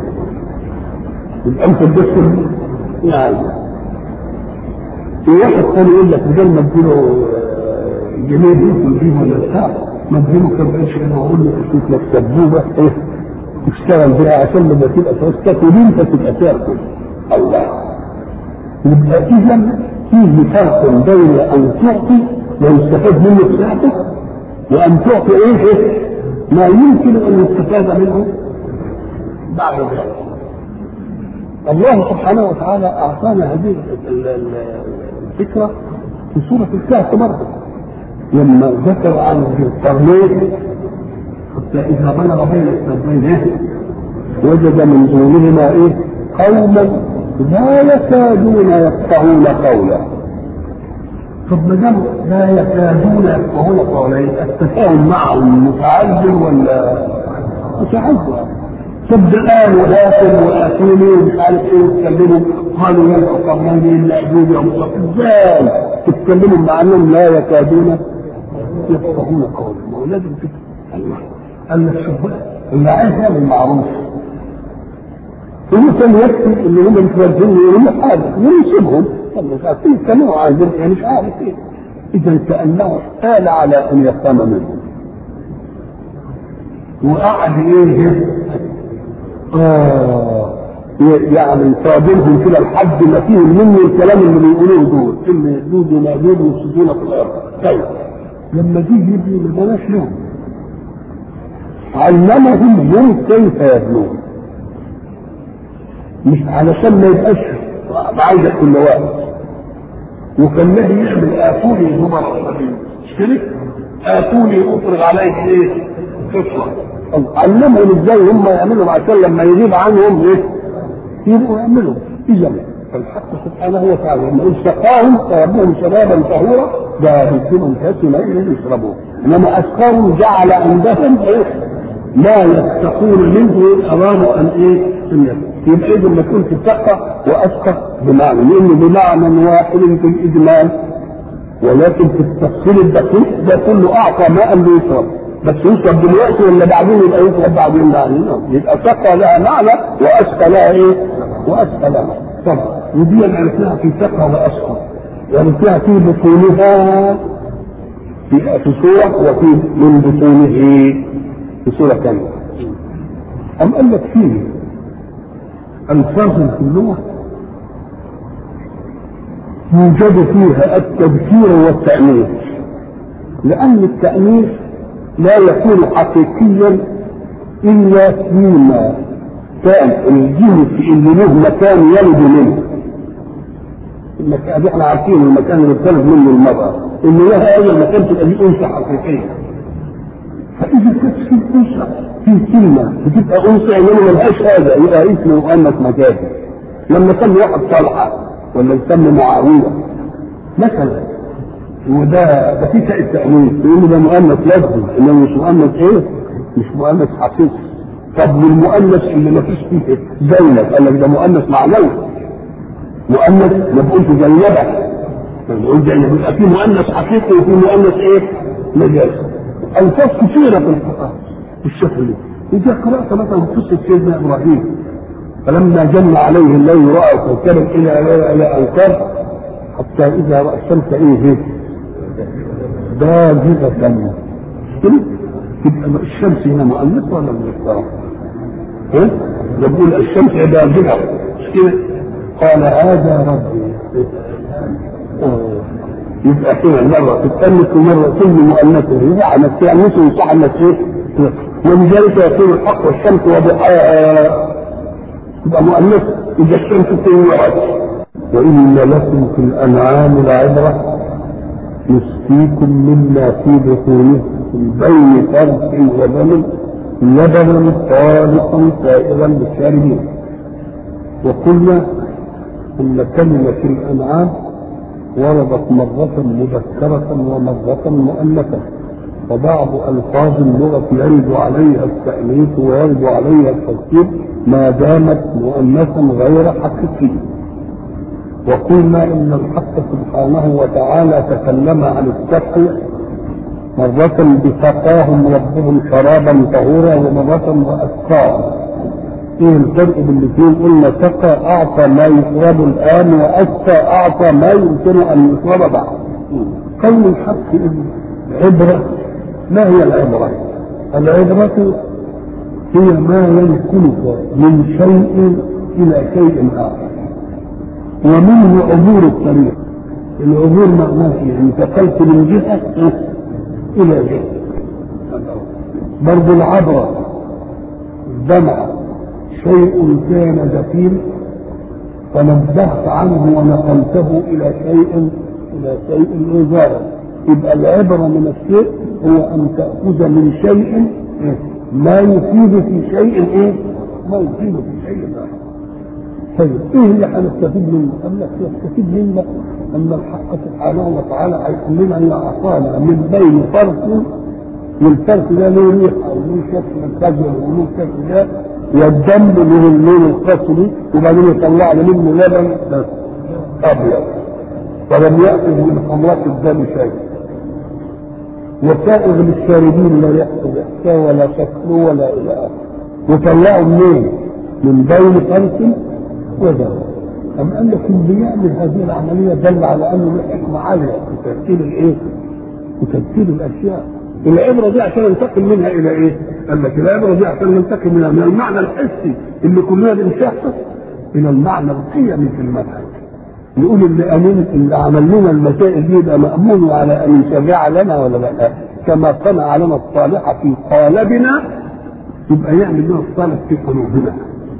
يبقى انت تدخل يعني في واحد ثاني يقول لك بدل ما تديله جنيه يدخل فيه ولا بتاع ما تديله كم قرش كده واقول له اشوف لك سبوبه ايه تشتغل بيها عشان لما تبقى تاكل انت تبقى تاكل الله يبقى اذا فيه فرق بين ان تعطي ويستفاد منه ساعتك وان تعطي ايه ما يمكن ان يستفاد منه بعد ذلك الله سبحانه وتعالى اعطانا هذه الفكره في سوره الكهف برضه لما ذكر عن القرنين حتى اذا بلغ بين السدين وجد من دونهما ايه قوما لا يكادون يفقهون قولا طب ما دام لا يكادون يفقهون قولا التفاهم معهم متعذر ولا متعذر تبدا الان وهاتم واتوني ومش عارف ايه وتكلموا قالوا يلقوا قرنين الا اجوب يا ازاي تتكلموا مع انهم لا يكادون يفقهون قولا ما هو لازم الله قال لك شوف اللي عايز يعمل معروف هو كان يكفي ان هم متوجهين يقولوا حاجه ويسيبهم مش عارفين يتكلموا عن يعني مش عارف ايه اذا كانه احتال على ان يفهم منهم وقعد ايه اه يعني صابرهم كده لحد ما فيهم مني الكلام اللي بيقولوه دول ان يجوز ومأجوج يفسدون في الارض طيب لما جه يبني ما بلاش لهم علمهم هم كيف يبنون مش علشان ما يبقاش عايزك كل وقت وكان له يعمل اتوني زمر مش كده؟ اتوني افرغ عليك ايه؟ فطره علمهم ازاي هم يعملوا عشان لما يغيب عنهم ايه؟ يبقوا يعملوا اذا فالحق سبحانه وتعالى لما يقول سقاهم فربهم شبابا طهورا ده بيديهم كاس ماء يشربوه انما اسقاهم جعل عندهم ايه؟ ما يتقون منه ارادوا ان ايه؟ ان يبقى اذا ما كنت تقى واسقى بمعنى لانه بمعنى واحد في الاجمال ولكن في التفصيل الدقيق ده كله اعطى ماء ليشرب بس يشرب دلوقتي ولا بعدين يبقى يشرب بعدين بعدين يبقى سقى لها معنى واسقى لها ايه؟ واسقى لها طب ودي عرفناها في سقى واسقى عرفناها في بطونها في في سورة وفي من بطونه في سورة ثانية أم قال لك فيه ألفاظ في اللغة يوجد فيها التذكير والتأنيث لأن التأنيث لا يكون حقيقيا إلا فيما كان الجنس اللي له مكان يلد منه المكان احنا عارفين المكان اللي بتلد منه المرأة اللي لها أي مكان تبقى دي أنثى حقيقية فإذا كانت في أنثى في كلمة بتبقى أنثى إنما ملهاش هذا يبقى اسم مؤنث مجازي لما كان واحد طلحة ولا يسمى معاوية مثلا وده ده في تاء التأنيث لأن ده مؤنث لفظي إنما مش مؤنث إيه؟ مش مؤنث حقيقي طب والمؤنث اللي ما فيش فيه زينب قال لك ده مؤنث معنوي مؤنث ما بقولش زينبة بقول زينب يبقى في مؤنث حقيقي وفي مؤنث إيه؟ مجازي ألفاظ كثيرة في القرآن بالشكل ده إذا قرأت مثلا قصة سيدنا إبراهيم فلما جن عليه الليل رأى كوكبا إلى إلى أوتار حتى إذا رأى الشمس إيه بازغة كده تبقى الشمس هنا مؤنث ولا مذكرة؟ ها؟ يقول الشمس بازغة مش كده؟ قال هذا ربي يبقى كده مرة تتأنث ومرة كل مؤنثة يعني التأنيث يصح انك ايه؟ ولذلك يقول الحق والشمس وضحاها تبقى مؤنث إذا الشمس طلعت وإن لكم في الأنعام لعبرة يسقيكم مما في بطونه من بين فرث ودم لبنا خالصا سائغا للشاربين وقلنا أن كلمة الأنعام وردت مرة مذكرة ومرة مؤنثة وبعض ألفاظ اللغة يرد عليها التأنيث ويرد عليها التذكير ما دامت مؤنثا غير حقيقي وقلنا إن الحق سبحانه وتعالى تكلم عن السقي مرة بسقاهم ربهم شرابا طهورا ومرة وأسقاهم ايه الفرق بين الاثنين قلنا سقى اعطى ما يشرب الان واسقى اعطى ما يمكن ان يشرب بعد قول الحق عبرة ما هي العبرة العبرة هي ما ينقلك من شيء الى شيء اخر ومنه عبور الطريق العبور معناه ايه انتقلت من جهة الى جهة برضه العبرة الدمعة شيء كان دفين فنبهت عنه ونقلته الى شيء الى شيء إزارة يبقى العبرة من الشيء هو أن تأخذ من شيء ما يفيد في شيء إيه؟ ما يفيد في شيء آخر. طيب إيه اللي هنستفيد منه؟ قال لك يستفيد منه أن الحق سبحانه وتعالى هيقول لنا أن أعطانا من بين فرق والفرق ده له ريحة وله شكل خجل وله شكل ده والدم له اللون القصري وبعدين يطلع لي منه لبن بس أبيض ولم يأخذ من خمرات الدم شيء وسائغ للشاربين لا يأخذ إحسان ولا شكل ولا إلى آخره وطلعوا منين؟ من بين فرس ودم أم قال لك اللي يعمل هذه العملية دل على أنه له حكمة عالية في ترتيب الإيه؟ في ترتيب الأشياء العبرة دي عشان ننتقل منها إلى إيه؟ قال لك العبرة دي عشان ننتقل منها من المعنى الحسي اللي كلنا بنشاهده إلى المعنى القيمي في المنهج نقول اللي أمين اللي عمل لنا المسائل دي يبقى مأمون على أن يشرع لنا ولا لا كما صنع لنا الصالح في قالبنا يبقى يعمل لنا الصالح في قلوبنا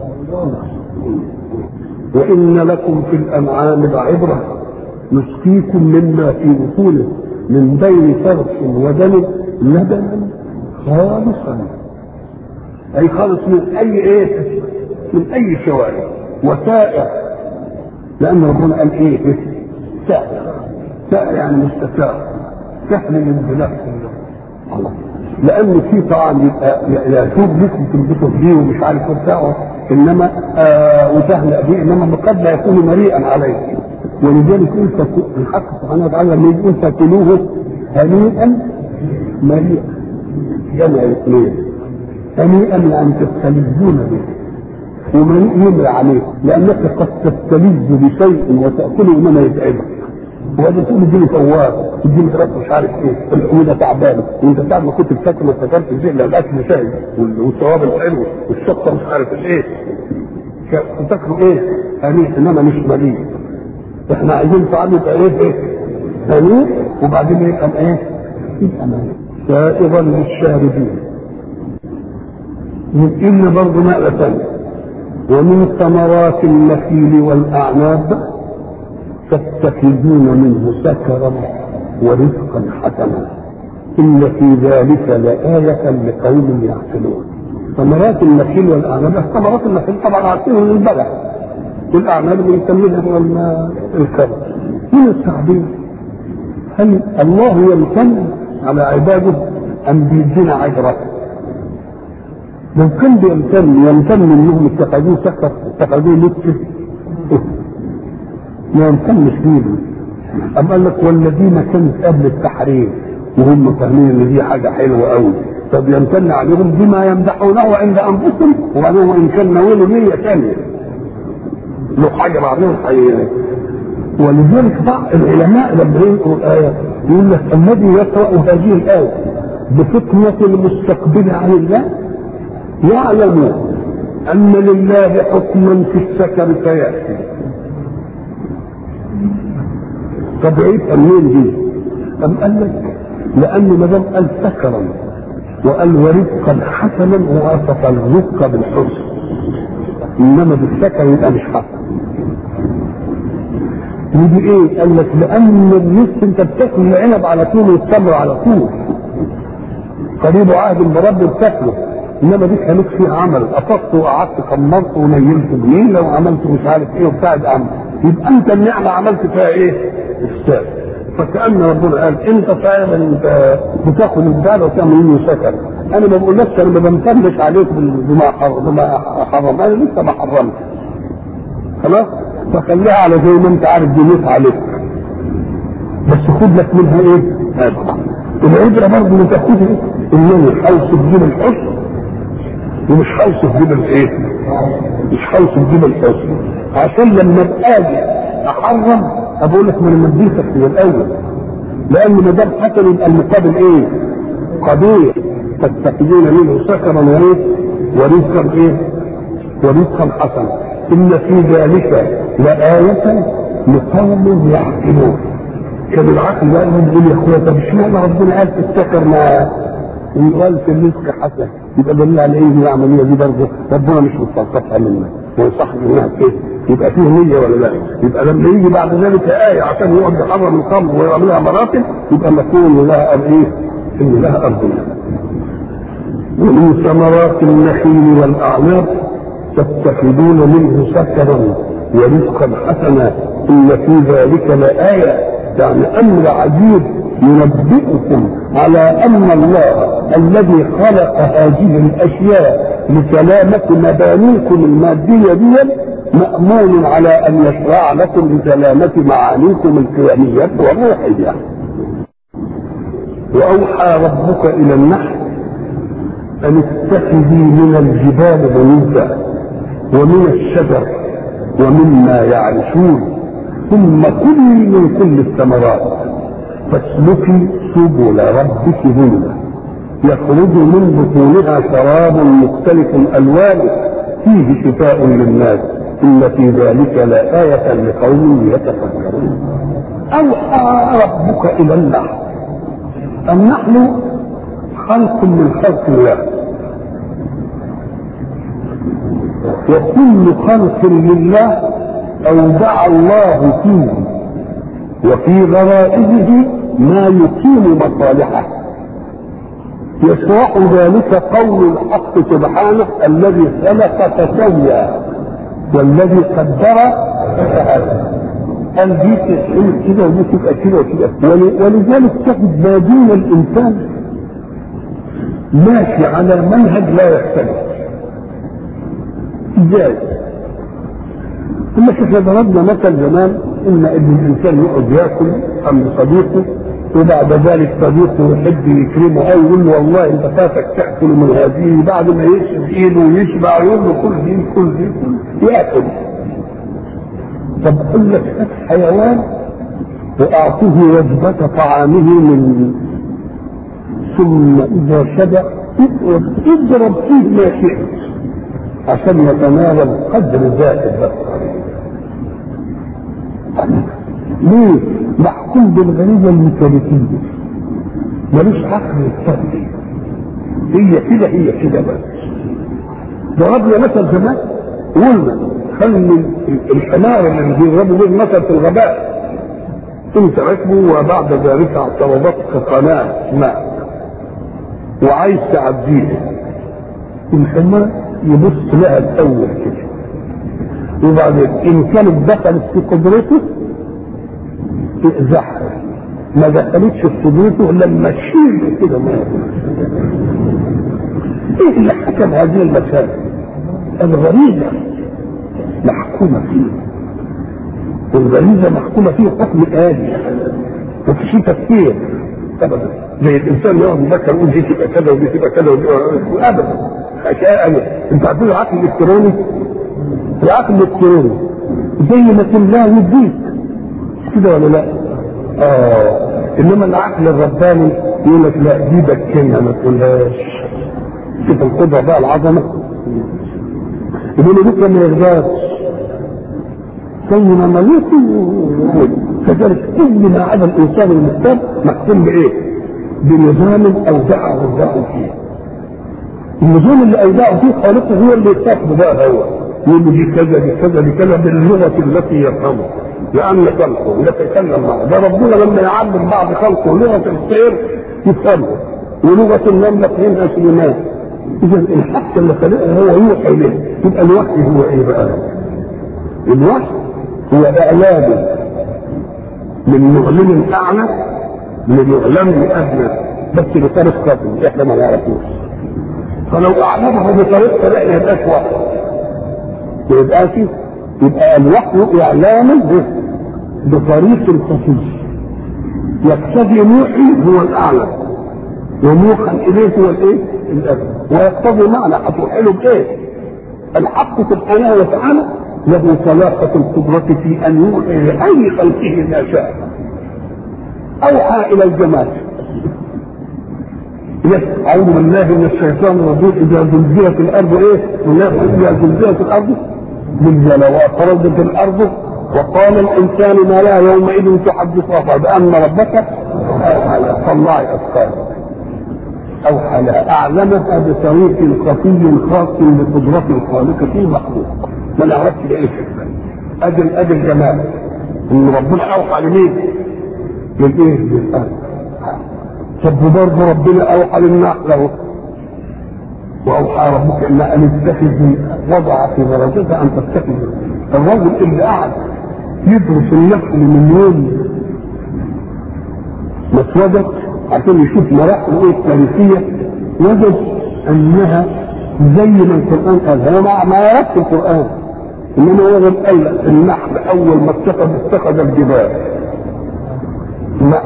وإن لكم في الأنعام لعبرة نسقيكم مما في بطونه من بين فرث ودم لبنا خالصا أي خالص من أي إيه؟ من أي شوارع وسائع لأن ربنا قال إيه؟ سائع سائع يعني مستساغ سهل الانزلاق الله لأن في طعام يبقى يشوف لكم تنبسط بيه ومش عارف ايه بتاعه انما آه وسهل به انما قد لا يكون مريئا عليه ولذلك قلت الحق سبحانه وتعالى لما يقول فكلوه هنيئا مريئا جمع اثنين هنيئا يعني تستلذون به ومريء يمري عليه لانك قد تستلذ بشيء وتاكله انما يتعبك وهذا تقول اديني فوار اديني فراخ مش عارف ايه وده تعبان وانت تعب ما كنت بتاكل ما افتكرتش زي لا الاكل شاي والثواب الحلو والشطه مش عارف ايه تاكلوا ايه؟ هنيء انما مش مليء احنا عايزين طعام يبقى ايه ايه؟ هنيء وبعدين يبقى ايه؟ يبقى مليء سائغا للشاربين إن برضه نقلة ثانية ومن ثمرات النخيل والأعناب تتخذون منه سكرا ورزقا حسنا إن في ذلك لآية لقوم يعقلون ثمرات النخيل والأعناب ثمرات النخيل طبعا عارفين من البلح والأعناب بنسميها الكرم من التعبير هل الله يمتن على عباده أم بيدينا عجرة لو كان بيمتن يمتن انهم اتخذوه سكر اتخذوه لبس ما يمتنش بيه أم قال لك والذين كانت قبل التحريم وهم فاهمين ان دي حاجه حلوه قوي طب يمتن عليهم بما يمدحونه عند انفسهم وبعدين وان كان ناوله نيه ثانيه له حاجه بعدين حقيقيه ولذلك بعض العلماء لما يقروا الايه يقول لك الذي يقرا هذه الايه بفطنه المستقبل عن الله يعلم ان لله حكما في السكن فياتي طب عيب منين دي؟ أم قال لك لأنه ما دام قال سكرا وقال ورزقا حسنا ووصف الرزق بالحسن إنما بالسكر يبقى مش حسن ودي ايه؟ قال لك لأن الرزق أنت بتاكل العنب على طول والتمر على طول قريب عهد برب بتاكله انما دي كانت فيها عمل قطفت وقعدت كمرت ونيمت بنيله وعملت مش عارف ايه وبتاع عمل يبقى انت النعمه عملت فيها ايه؟ افساد فكأن ربنا قال انت فعلا انت بتاخد الباب وتعمل منه سكر انا ما بقولكش انا ما بمتنش عليك بما حرم بما حرم انا لسه ما حرمت خلاص فخليها على زي ما انت عارف دي عليك بس خد لك منها ايه؟ العبره برضه اللي تاخدها انني حوص تجيب الحسن ومش حوص تجيب الايه؟ مش حوص تجيب الحسن عشان لما ابقى احرم اقول لك ما انا مديتك من الاول لان ما دام حسن يبقى المقابل ايه؟ قبيح تتخذون منه سكرا وايه؟ ورزقا ايه؟ ورزقا حسنا ان في ذلك لآية لقوم يعقلون كان العقل بقى يقول يا اخويا طب اشمعنى ربنا قال تفتكر ما وقال في الرزق حسن يبقى دليل على ايه العمليه دي برضه ربنا مش مستلطفها منا ويصح انها كده يبقى فيه نيه ولا لا؟ يبقى لما يجي بعد ذلك ايه عشان يقعد يحرم الخمر ويعملها مراتب يبقى مفهوم لها ايه؟ ان لها ارض ومن ثمرات النخيل والاعناب تتخذون منه سكرا ورزقا حسنا ان في ذلك لآية يعني امر عجيب ينبئكم على ان الله الذي خلق هذه الاشياء لسلامة مبانيكم المادية دي مأمون على ان يشرع لكم لسلامة معانيكم القيمية والروحية واوحى ربك الى النحل ان اتخذي من الجبال بيوتا ومن الشجر ومما يعرشون ثم كلي من كل الثمرات فاسلكي سبل ربك ذنبا يخرج من بطونها شراب مختلف الوانه فيه شفاء للناس ان في ذلك لآية لقوم يتفكرون أوحى ربك إلى النحل النحل خلق من خلق الله وكل خلق لله أودع الله فيه وفي غرائزه ما يقيم مصالحه يشرح ذلك قول الحق سبحانه الذي خلق فسوى والذي قدر فهدى قال دي تحل كده ودي تبقى كده وكده ولذلك تجد ما دون الانسان ماشي على منهج لا يختلف ازاي؟ لك احنا ضربنا مثل زمان ان ابن الانسان يقعد ياكل عند صديقه وبعد ذلك صديقه يحب يكرمه او يقول له والله انت فاتك تاكل من هذه بعد ما يشرب ايده ويشبع يقول له كل دي كل دي كل ياكل طب اقول لك هات حيوان واعطيه وجبه طعامه من ثم اذا شبع اضرب فيه ما شئت عشان يتناول قدر ذات البشر ليه؟ محكوم بالغريزة المثالية ملوش عقل يستهدي هي كده هي كده بس ضربنا مثل زمان قلنا خلي الحمار اللي بيضربوا به مثل في الغباء انت راكبه وبعد ذلك اعترضتك قناه ماء وعايز تعديه الحمار يبص لها الاول كده وبعدين ان كانت دخلت في قدرته تقزحها ما دخلتش في قدرته لما تشيل كده ما ايه اللي حكم هذه المسائل الغريزه محكومه فيه والغريزه محكومه فيه حكم آلي مفيش تفكير ابدا زي الانسان يقعد يفكر يقول دي تبقى كذا ودي تبقى كذا ودي ابدا حكايه انت عارفين العقل الالكتروني العقل الالكتروني زي ما تملاه يديك كده ولا لا؟ اه انما العقل الرباني يقول لك لا دي بكنها ما تقولهاش شوف القدره بقى العظمه يقول له بكره ما يرضاش زي ما ملوك كذلك كل ما عدا الانسان المختار محكوم بايه؟ بنظام اودعه الله فيه النظام اللي اودعه فيه خالقه هو اللي يتخذ بقى هو يقول له دي كذا دي كذا دي كذا باللغه التي يفهمها لأن خلقه يتكلم معه ده ربنا لما يعلم بعض خلقه لغة الخير يفهمها ولغة لم يفهمها سليمان إذا الحق اللي خلقها هو يوحي إليه يبقى الوحي هو إيه بقى؟ الوحي هو اعلام من معلم الاعلى لمعلم الادنى بس بطريق قاتل احنا ما نعرفوش فلو اعلمه بطريق لا يبقاش واحد ما يبقاش يبقى الوحي اعلام بطريق خفي يقتضي موحي هو الاعلى وموحى اليه هو الايه؟ الادنى ويقتضي معنى هتوحله بايه؟ الحق سبحانه وتعالى له طلاقة القدرة في أن يوحي لأي خلقه ما شاء أوحى إلى الجمال أعوذ بالله من الشيطان الرجيم إذا زلزلت الأرض إيه؟ إذا زلزلت الأرض زلزال وأخرجت الأرض وقال الإنسان ما لا يومئذ تحدث أخبار بأن ربك أوحى طلع أفكار أوحى لها أعلمها بطريق خفي خاص بقدرة الخالق في المخلوق ما نعرفش لإيه أجل أجل جمال إن ربنا أوحى لمين؟ للإيه؟ للأرض طب برضه ربنا اوحى للنحل اهو واوحى ربك ان ان تتخذ وضع في درجتها ان تتخذ الرجل اللي قعد يدرس النحل من يوم ما اتولد عشان يشوف مراحل ايه التاريخيه وجد انها زي ما القران قال هو ما ما يعرفش القران انما وجد قال النحل اول ما اتخذ اتخذ الجبال ما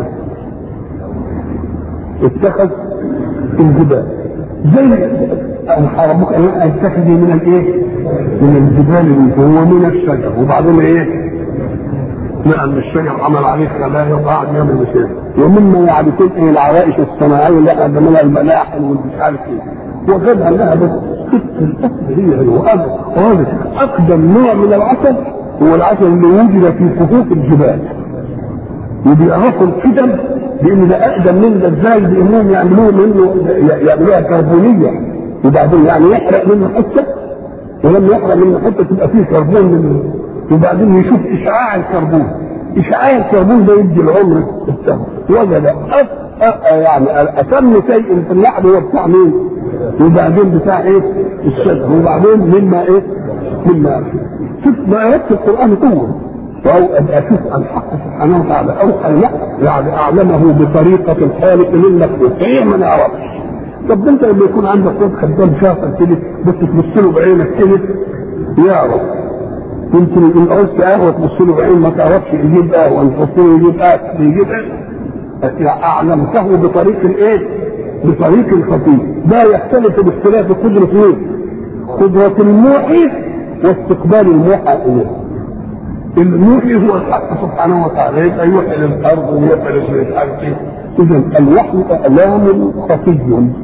اتخذ الجبال زي اوحى ربك ان اتخذ من الايه؟ من الجبال من هو من الشجر وبعدين ايه؟ نعم الشجر عمل عليه خلايا وقعد يعمل مشاكل ومما يعرفون ايه العوائش الصناعيه اللي احنا بنعملها الملاحم والمش عارف ايه وجدها انها بس ست الاصل هي هي وهذا اقدم نوع من العسل هو العسل اللي وجد في كهوف الجبال وبيعرفوا القدم لان ده اقدم من ده ازاي بانهم يعملوه منه يعملوها كربونيه وبعدين يعني يحرق منه حته ولما يحرق منه حته تبقى فيه كربون منه وبعدين يشوف اشعاع الكربون اشعاع الكربون ده يدي العمر السنه وجد أف أف يعني اتم شيء في اللحم هو بتاع مين؟ وبعدين بتاع ايه؟ الشجر وبعدين مما ايه؟ مما شوف ما ايات القران قوه أو أشوف الحق سبحانه وتعالى أوحى له يعني أعلمه بطريقة الخالق للمخلوق إيه ما نعرفش طب أنت لما يكون عندك واد خدام شاطر كده بس تبص له بعينك كده يعرف يمكن ان عوزت قهوه تبص له بعين ما تعرفش يجيب قهوه تبص له يجيب اكل يجيب اعلمته بطريق الايه؟ بطريق الخفي لا يختلف باختلاف قدره مين؟ قدره الموحي واستقبال الموحى اليه الموحي هو الحق سبحانه وتعالى يبقى يوحي للارض ويوحي للمش عارف ايه اذا الوحي اعلام خفي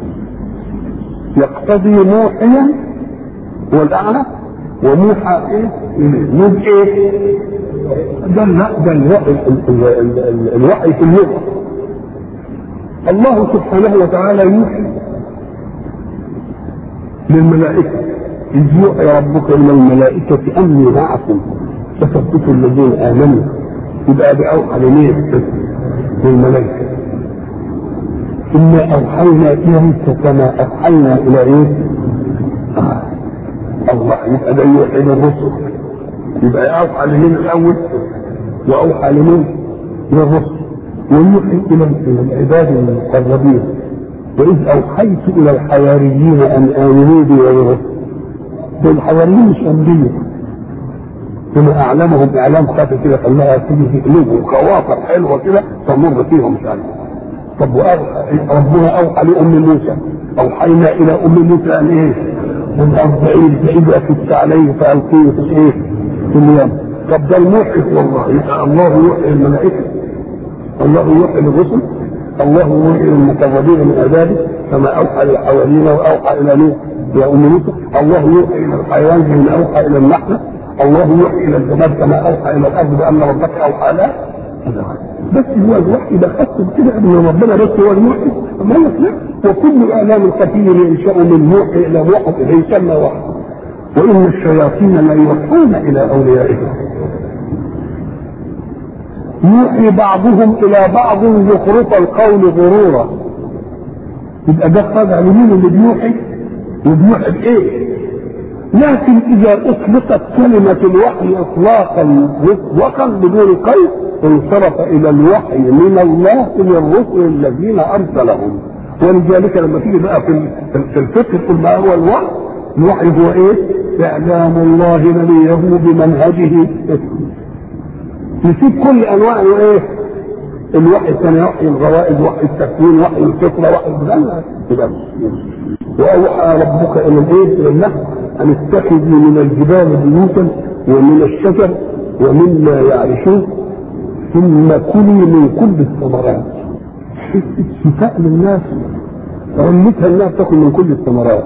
يقتضي موحيا والاعلى وموحى ايه اليه موج ايه ده لا ده الوحي الوحي في اللغه الله سبحانه وتعالى يوحي للملائكه إذ يوحي ربك إلى الملائكة أني معكم فثبتوا الذين امنوا يبقى باوحى لمين؟ للملائكه انا اوحينا اليك كما اوحينا الى ايه؟ آه. الله يبقى ده يوحي للرسل يبقى اوحى لمين الاول؟ واوحى لمين؟ للرسل ويوحي الى العباد المقربين واذ اوحيت الى الحواريين ان امنوا بي وبرسل دول الحواريين مش انبياء كما اعلمهم اعلام خاطئ كده خلاها تيجي في قلوبهم خواطر حلوه كده تمر فيهم مش عارف طب ربنا اوحى لام موسى اوحينا الى ام موسى ان ايه؟ ان ارضعيه فاذا كنت عليه فالقيه في ايه؟ في اليم طب ده الموحي والله يبقى الله يوحي الملائكه الله يوحي للرسل الله يوحي للمقربين من عباده كما اوحى للحواريين واوحى الى نوح يا ام موسى الله يوحي الى الحيوان كما اوحى الى النحله الله يوحي الى الجماد كما اوحى الى الارض بان ربك اوحى لها بس هو الوحي ده خاص كده ان ربنا بس هو الموحي ما لا وكل اعلام الخفي ينشا من موحي الى موحي يسمى وحي وان الشياطين لا يوحون الى اوليائهم يوحي بعضهم الى بعض زخرف القول غرورا يبقى ده خاضع لمين اللي بيوحي وبيوحي بايه؟ لكن إذا أطلقت كلمة الوحي إطلاقا مطلقا بدون قيد انصرف إلى الوحي من الله إلى الرسل الذين أرسلهم ولذلك لما تيجي بقى في في الفقه تقول ما هو الوحي؟ الوحي هو إيه؟ إعلام الله نبيه بمنهجه نسيب كل أنواع إيه؟ الوحي الثاني وحي الغوائب وحي التكوين وحي الفطرة وحي البلد وأوحى ربك إلى الإيه؟ إلى النحل أن اتخذوا من الجبال بيوتا ومن الشجر ومما يعرشون ثم كلي من كل الثمرات شفاء للناس علمتها انها تاكل من كل الثمرات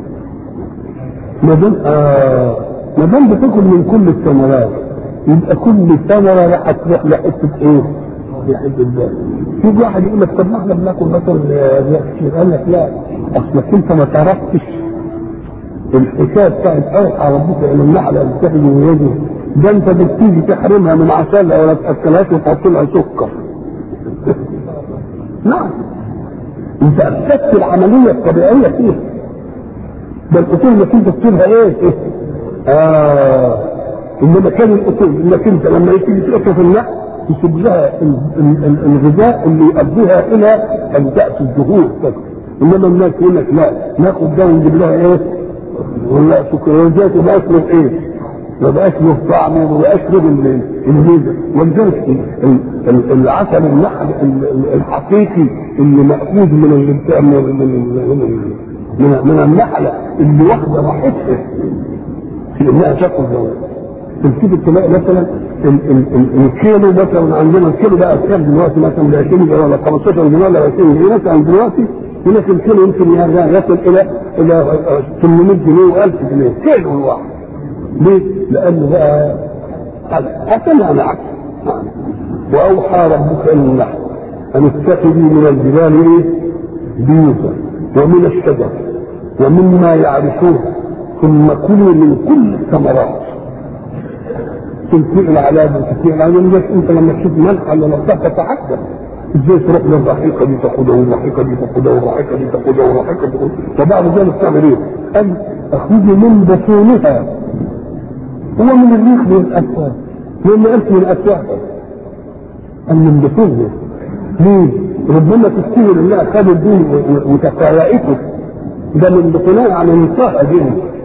ما دام آه ما دام بتاكل من كل الثمرات يبقى كل ثمره راح تروح لحته ايه؟ لحته البال في واحد يقول لك طب ما احنا بناكل مثلا كتير قال لك لا اصلك انت ما تعرفش الحكايه بتاعت اوحى ربك الى النحل ان تخرج من يده ده انت بتيجي تحرمها من عسلها ولا تاكلهاش وتحط لها سكر نعم انت افسدت العمليه الطبيعيه فيها ده الاصول انك انت تصيرها ايه؟ إيه؟ اه انما كان الاصول انك انت لما تيجي تقف النحل تسيب لها الغذاء اللي يؤديها الى ان تاتي الزهور انما الناس يقول لك لا ناخد ده ونجيب لها ايه؟ ولا سكريات ما بقاش له ايه؟ ما بقاش له طعم وما بقاش له الميزه ولذلك العسل النحل الحقيقي اللي ماخوذ من من من من, من النحله اللي واخده راحتها في انها تاكل ده تبتدي تلاقي مثلا الكيلو مثلا عندنا الكيلو بقى كام دلوقتي مثلا ب 20 جنيه ولا 15 جنيه ولا 20 جنيه مثلا دلوقتي هناك الكيلو يمكن يصل الى الى 800 جنيه و1000 جنيه كيلو الواحد ليه؟ لانه بقى حسنا معك واوحى ربك الى النحل ان اتخذي من الجبال ايه؟ بيوتا ومن الشجر ومما يعرفون ثم كلوا من كل الثمرات تلقي العلاج وتلقي العلاج انت لما تشوف ملح ولا نصها تتحدث ازاي تروح للرحيقه دي تاخدها والرحيقه دي تاخدها والرحيقه دي تاخدها والرحيقه دي تاخدها فبعد ذلك تعمل ايه؟ قال اخذي من بطونها هو من الريح من الاسواق لان قلت من الاسواق قال من بطونها ليه؟ ربما تفتكر انها خدت دي وتفايقته ده من بطونها على نصاها دي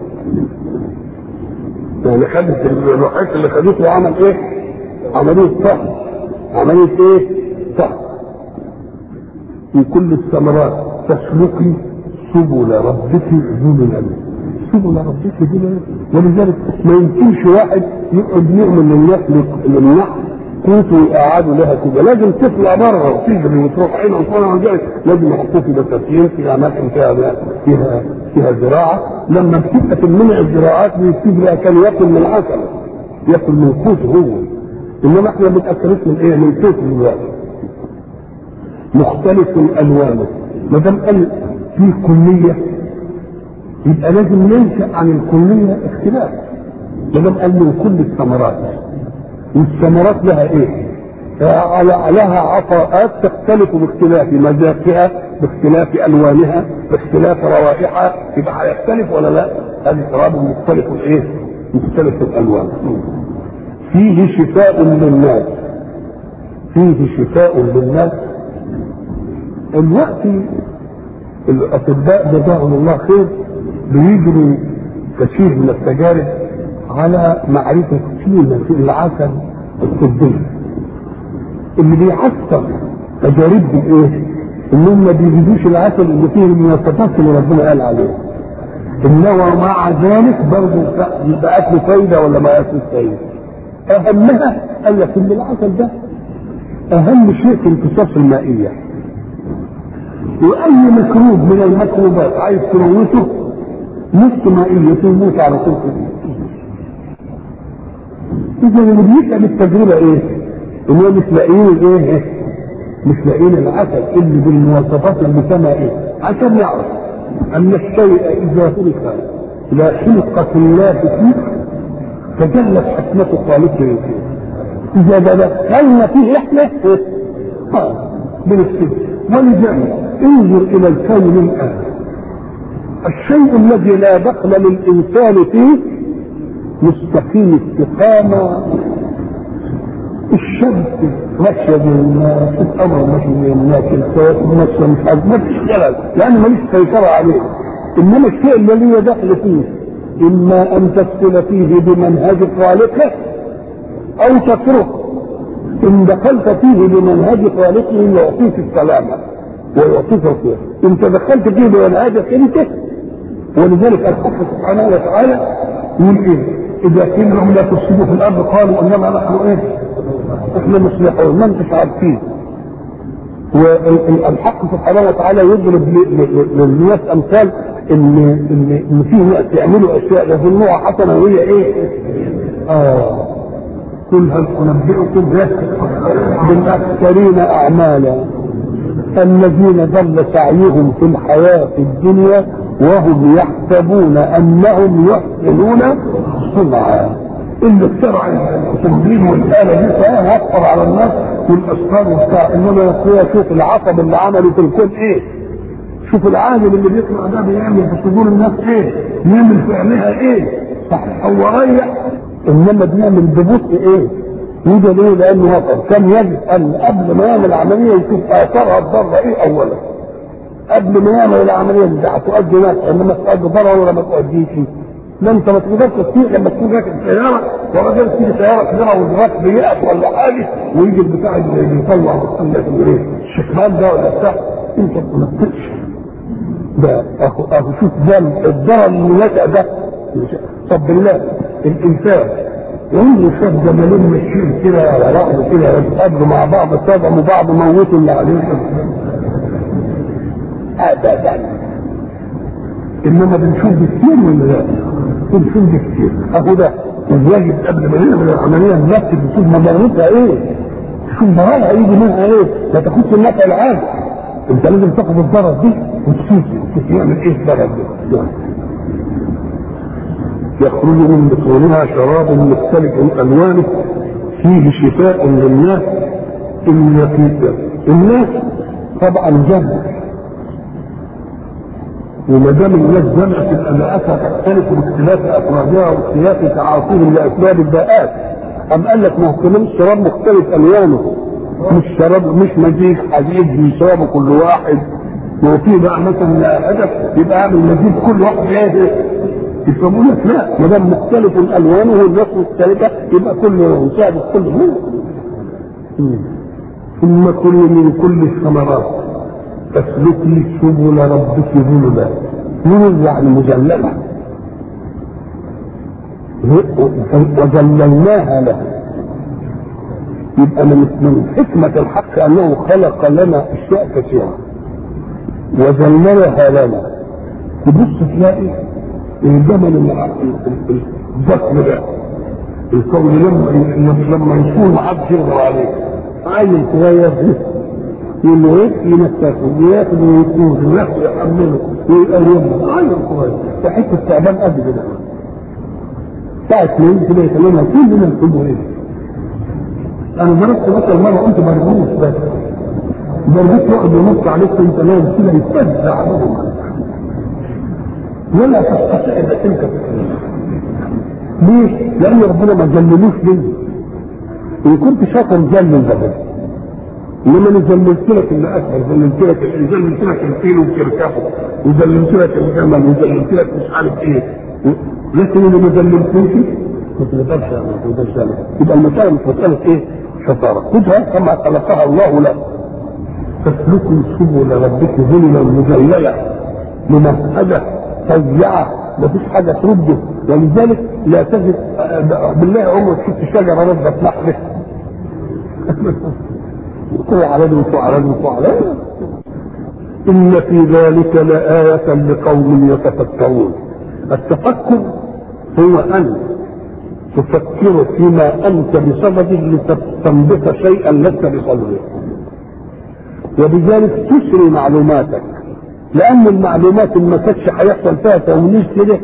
يعني خدت الرحيق اللي خدته وعمل ايه؟ عمليه طهر عمليه ايه؟ طهر في كل الثمرات تسلكي سبل ربك ذللا سبل ربك ذللا ولذلك ما يمكنش واحد يقعد يؤمن ان يخلق للنحل قوت ويقعدوا لها كده لازم تطلع بره وتجري وتروح هنا وتروح هنا لازم يحطوه في بساتين في اماكن فيها فيها فيها زراعه لما بتبقى تمنع الزراعات بيبتدي كان ياكل من العسل ياكل من قوته هو انما احنا ما بنتاكلوش من ايه؟ من قوت دلوقتي مختلف الوانه ما دام قال في كليه يبقى لازم ننشا عن الكليه اختلاف ما دام قال من كل الثمرات والثمرات لها ايه؟ لها عطاءات تختلف باختلاف مذاقها باختلاف الوانها باختلاف روائحها يبقى هيختلف ولا لا؟ هذه شراب مختلف الايه؟ مختلف الالوان فيه شفاء للناس فيه شفاء للناس الوقت الاطباء جزاهم الله خير بيجروا كثير من التجارب على معرفه قيمه العسل الطبي اللي بيحصل تجارب بايه؟ انهم ما بيجيبوش العسل اللي فيه المواصفات اللي ربنا قال عليها انما مع ذلك برضه يبقى اكله فايده ولا ما اكله فايده؟ اهمها قال لك ان العسل ده اهم شيء في امتصاص المائيه واي ميكروب من الميكروبات عايز تموته نص مائيته يموت على طول اذا اللي بيسال التجربه ايه؟ ان هو مش لاقيين الايه؟ مش لاقيين العسل اللي بالمواصفات اللي كما ايه؟ عشان يعرف ان الشيء اذا ترك لا خلقة الله فيه تجلت حكمة خالقه فيه اذا دخلنا فيه احنا اه بنفسه ولذلك انظر الى الكون الان الشيء الذي لا دخل للإنسان فيه مستقيم استقامة الشمس ماشية بالناس القمر ماشي بالناس الكواكب ماشية مش عارف ما فيش خلل لأن ماليش سيطرة عليه إنما الشيء الذي هي دخل فيه إما أن تدخل فيه بمنهج خالقه أو تتركه إن دخلت فيه بمنهج خالقه يعطيك السلامة ويعطيك الخير إن تدخلت فيه بمنهجك أنت ولذلك الحق سبحانه وتعالى يقول إيه؟ إذا قيل لهم لا تفسدوا في الأرض قالوا إنما نحن إيه؟ إحنا مصلحون ما أنتش عارفين والحق سبحانه وتعالى يضرب للناس امثال ان ان ان في ناس يعملوا اشياء يظنوها حسنه وهي ايه؟ اه قل هل انبئكم بالاكثرين اعمالا الذين ضل سعيهم في الحياه الدنيا وهم يحسبون انهم يحسنون صنعا اللي اخترع التنظيم والاله دي فهو وفر على الناس والاسرار وبتاع انما يا شوف العصب اللي عمله في الكون ايه شوف العالم اللي بيطلع ده بيعمل في صدور الناس ايه بيعمل في عينيها ايه صح هو ريح انما بيعمل ببطء ايه وده ليه لانه وفر كان يجب ان قبل ما يعمل العمليه يشوف اثارها الضاره ايه اولا قبل ما يعمل العمليه دي هتؤدي نفع انما تؤدي ضرر ولا ما تؤديش ما انت ما تقدرش تسيق لما تكون راكب سياره وراجل تيجي سياره كبيره والراكب بيقف ولا حاجه ويجي البتاع اللي يطلع الشكمان ده ولا بتاع انت ما تطيقش ده اخو اخو شوف ده الضرر اللي نشأ ده طب بالله الانسان عمره شاف جمالين ماشيين كده على بعض كده يتقابلوا مع بعض صدموا بعض موتوا اللي عليهم ابدا انما بنشوف كتير ولا لا؟ بنشوف كتير اهو ده الواجب قبل ما نعمل العمليه نركز نشوف مضرتها ايه تشوف ضررها يجي منها ايه ما تاخدش النفع العام انت لازم تاخد الضرر دي وتشوف يعمل ايه الضرر ده يخرج من بطونها شراب مختلف الوانه فيه شفاء للناس ان في الناس طبعا جمع وما دام الناس جمعت يبقى مئاتها تختلف باختلاف افرادها واختلاف تعاطيهم لاسباب الداءات ام قال لك ما هو كمان الشراب مختلف الوانه مش شراب مش مزيج حديد بيشربه كل واحد ما هو في بقى مثلا هدف يبقى اعمل مزيج كل واحد ايه يفهموا لك لا ما دام مختلف الوانه والناس مختلفه يبقى كل يساعد كل منه ثم كل من كل الثمرات فاسلكي سبل ربك ذللا ذلل يعني مذلله وذللناها له يبقى من من حكمة الحق أنه خلق لنا أشياء كثيرة وذللها لنا تبص تلاقي الجمل الضخم ده الكون لما لما يكون محدش يقدر عليه عيل صغير يقول له ايه ينفسه وياخد ويكون وياخد يحمله ويقومه عيل صغير فحته تعبان قد كده ساعة ما يجي كده يكلمها كلنا نقول ايه انا ضربت مثلا مره قلت برغوث بس برغوث يقعد ينط عليك وانت نايم كده يتفزع ولا تستطيع انك انت ليه؟ لان ربنا ما جللوش ليه؟ ان كنت شاطر جلل ده بس انما انا زللت لك اللي اسهل زللت لك زللت لك الفيل وتركبه وزللت لك الجمل وزللت لك مش عارف ايه لكن اللي ما زللتوش ما تقدرش ما تقدرش يبقى المسألة مش مسألة ايه؟ شطارة خذها كما خلقها الله لك تسلكوا سبل ربك ذللا مذللة ممهدة سيئة مفيش حاجة ترده ولذلك لا تجد بالله عمرك شفت شجرة ردت لحظة وقوع على ده وقوع على ده وقوع على ده إن في ذلك لآية لقوم يتفكرون التفكر هو أن تفكر فيما أنت بصدده لتستنبط شيئا لست بصدده وبذلك تسري معلوماتك لأن المعلومات اللي ما كانتش هيحصل فيها تونيس كده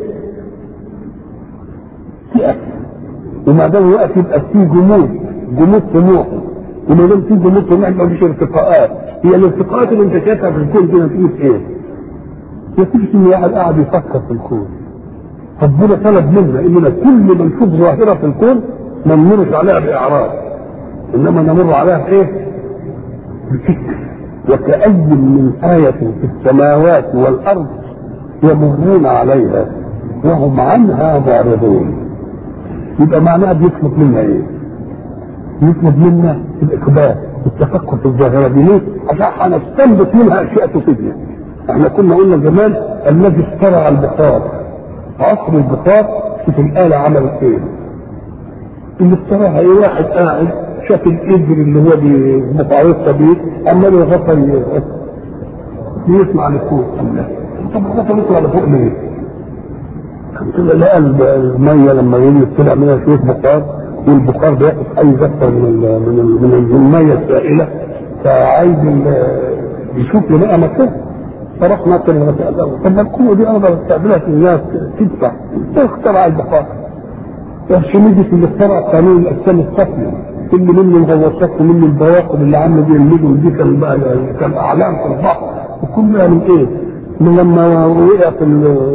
تقف وما دام وقف يبقى في جمود جمود طموح وما دام في جمود طموح ما فيش ارتقاءات هي الارتقاءات اللي انت شايفها في الكون دي نتيجه ايه؟ نتيجة إن واحد قاعد يفكر في الكون ربنا طلب منا إننا كل ما نشوف ظاهرة في الكون ما نمرش عليها بإعراض إنما نمر عليها بإيه؟ بفكر وكأي من آية في السماوات والأرض يمرون عليها وهم عنها معرضون يبقى معناها بيطلب منا ايه؟ يطلب منا الاقبال التفكر في الظاهره دي ليه؟ عشان هنستنبط منها اشياء تفيدنا. احنا كنا قلنا زمان الذي اخترع البخار عصر البخار شوف الاله عملت ايه؟ اللي اخترعها ايه؟ واحد قاعد شاف القدر اللي هو بمقعدة بيه عمال يغطى يسمع لفوق طب الغطا يطلع لفوق ليه؟ كده لقى الميه لما يجي طلع منها شويه بخار والبخار بياخد حيز اكتر من ال من ال من الميه السائله فعايز يشوف له بقى مكان فراح ناكل الغطاء الاول طب ما القوه دي اقدر استعملها في الناس تدفع اخترع البخار ارشميدس اللي اخترع قانون الاجسام الصفري اللي منه الغواصات ومنه البواقب اللي عامله دي المدن دي كان بقى كان اعلام في البحر وكلها من ايه؟ من لما وقع في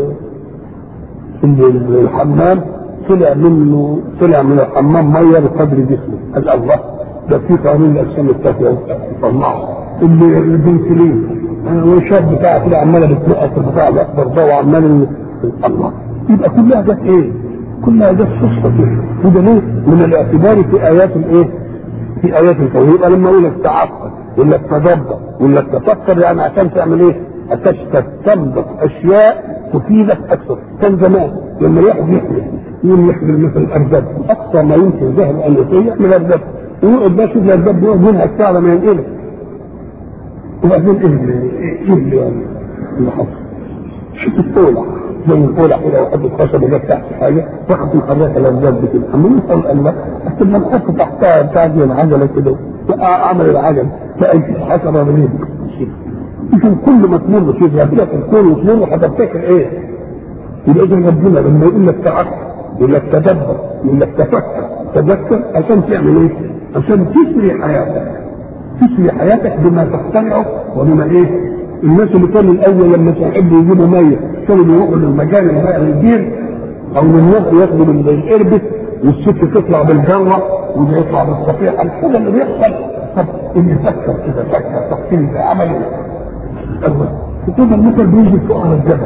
في الحمام طلع منه طلع من الحمام ميه بقدر جسمه قال الله ده في قانون الاجسام التافهه طلعه اللي البنسلين والشاب بتاعه كده عماله بتنقص البتاع الاخضر ده وعمال الله يبقى كلها جت ايه؟ كلها جت صدفه كده وده ليه؟ من الاعتبار في ايات الايه؟ في ايات الكون يبقى لما اقول لك تعقل ولا تدبر ولا تفكر يعني عشان تعمل ايه؟ عشان تستنبط اشياء تفيدك اكثر كان زمان لما ياخد يحمل يقوم يحمل مثل الارداب اقصى ما يمكن ذهب ان يحمل ارداب ويقعد بقى يشوف الارداب يقعد منها الساعه لما ينقلها وبعدين ايه اللي ايه اللي يعني اللي حصل شوف الطولة زي الطولة كده واحد الخشب جت تحت حاجة واحد محركة الأرزاق دي كده أما يوصل الله بس لما نحط تحتها بتاع دي العجلة كده عمل العجل تلاقي حشرة رهيب يمكن كل ما تمر في غابلة الكون وتمر هتفتكر ايه؟ يبقى اذا ربنا لما يقول لك تعقل يقول لك تدبر يقول لك تفكر تذكر عشان تعمل ايه؟ عشان تسري حياتك تسري حياتك بما تقتنعه وبما ايه؟ الناس اللي كانوا الاول لما يحبوا يجيبوا ميه كانوا بيروحوا للمجال الماء الكبير او للناس ياخدوا من القربة والست تطلع بالجره وده يطلع بالصفيحه كل اللي بيحصل طب اللي فكر كده فكر تفكير عمل ايه؟ الاول وكده المثل بينزل فوق على الجبل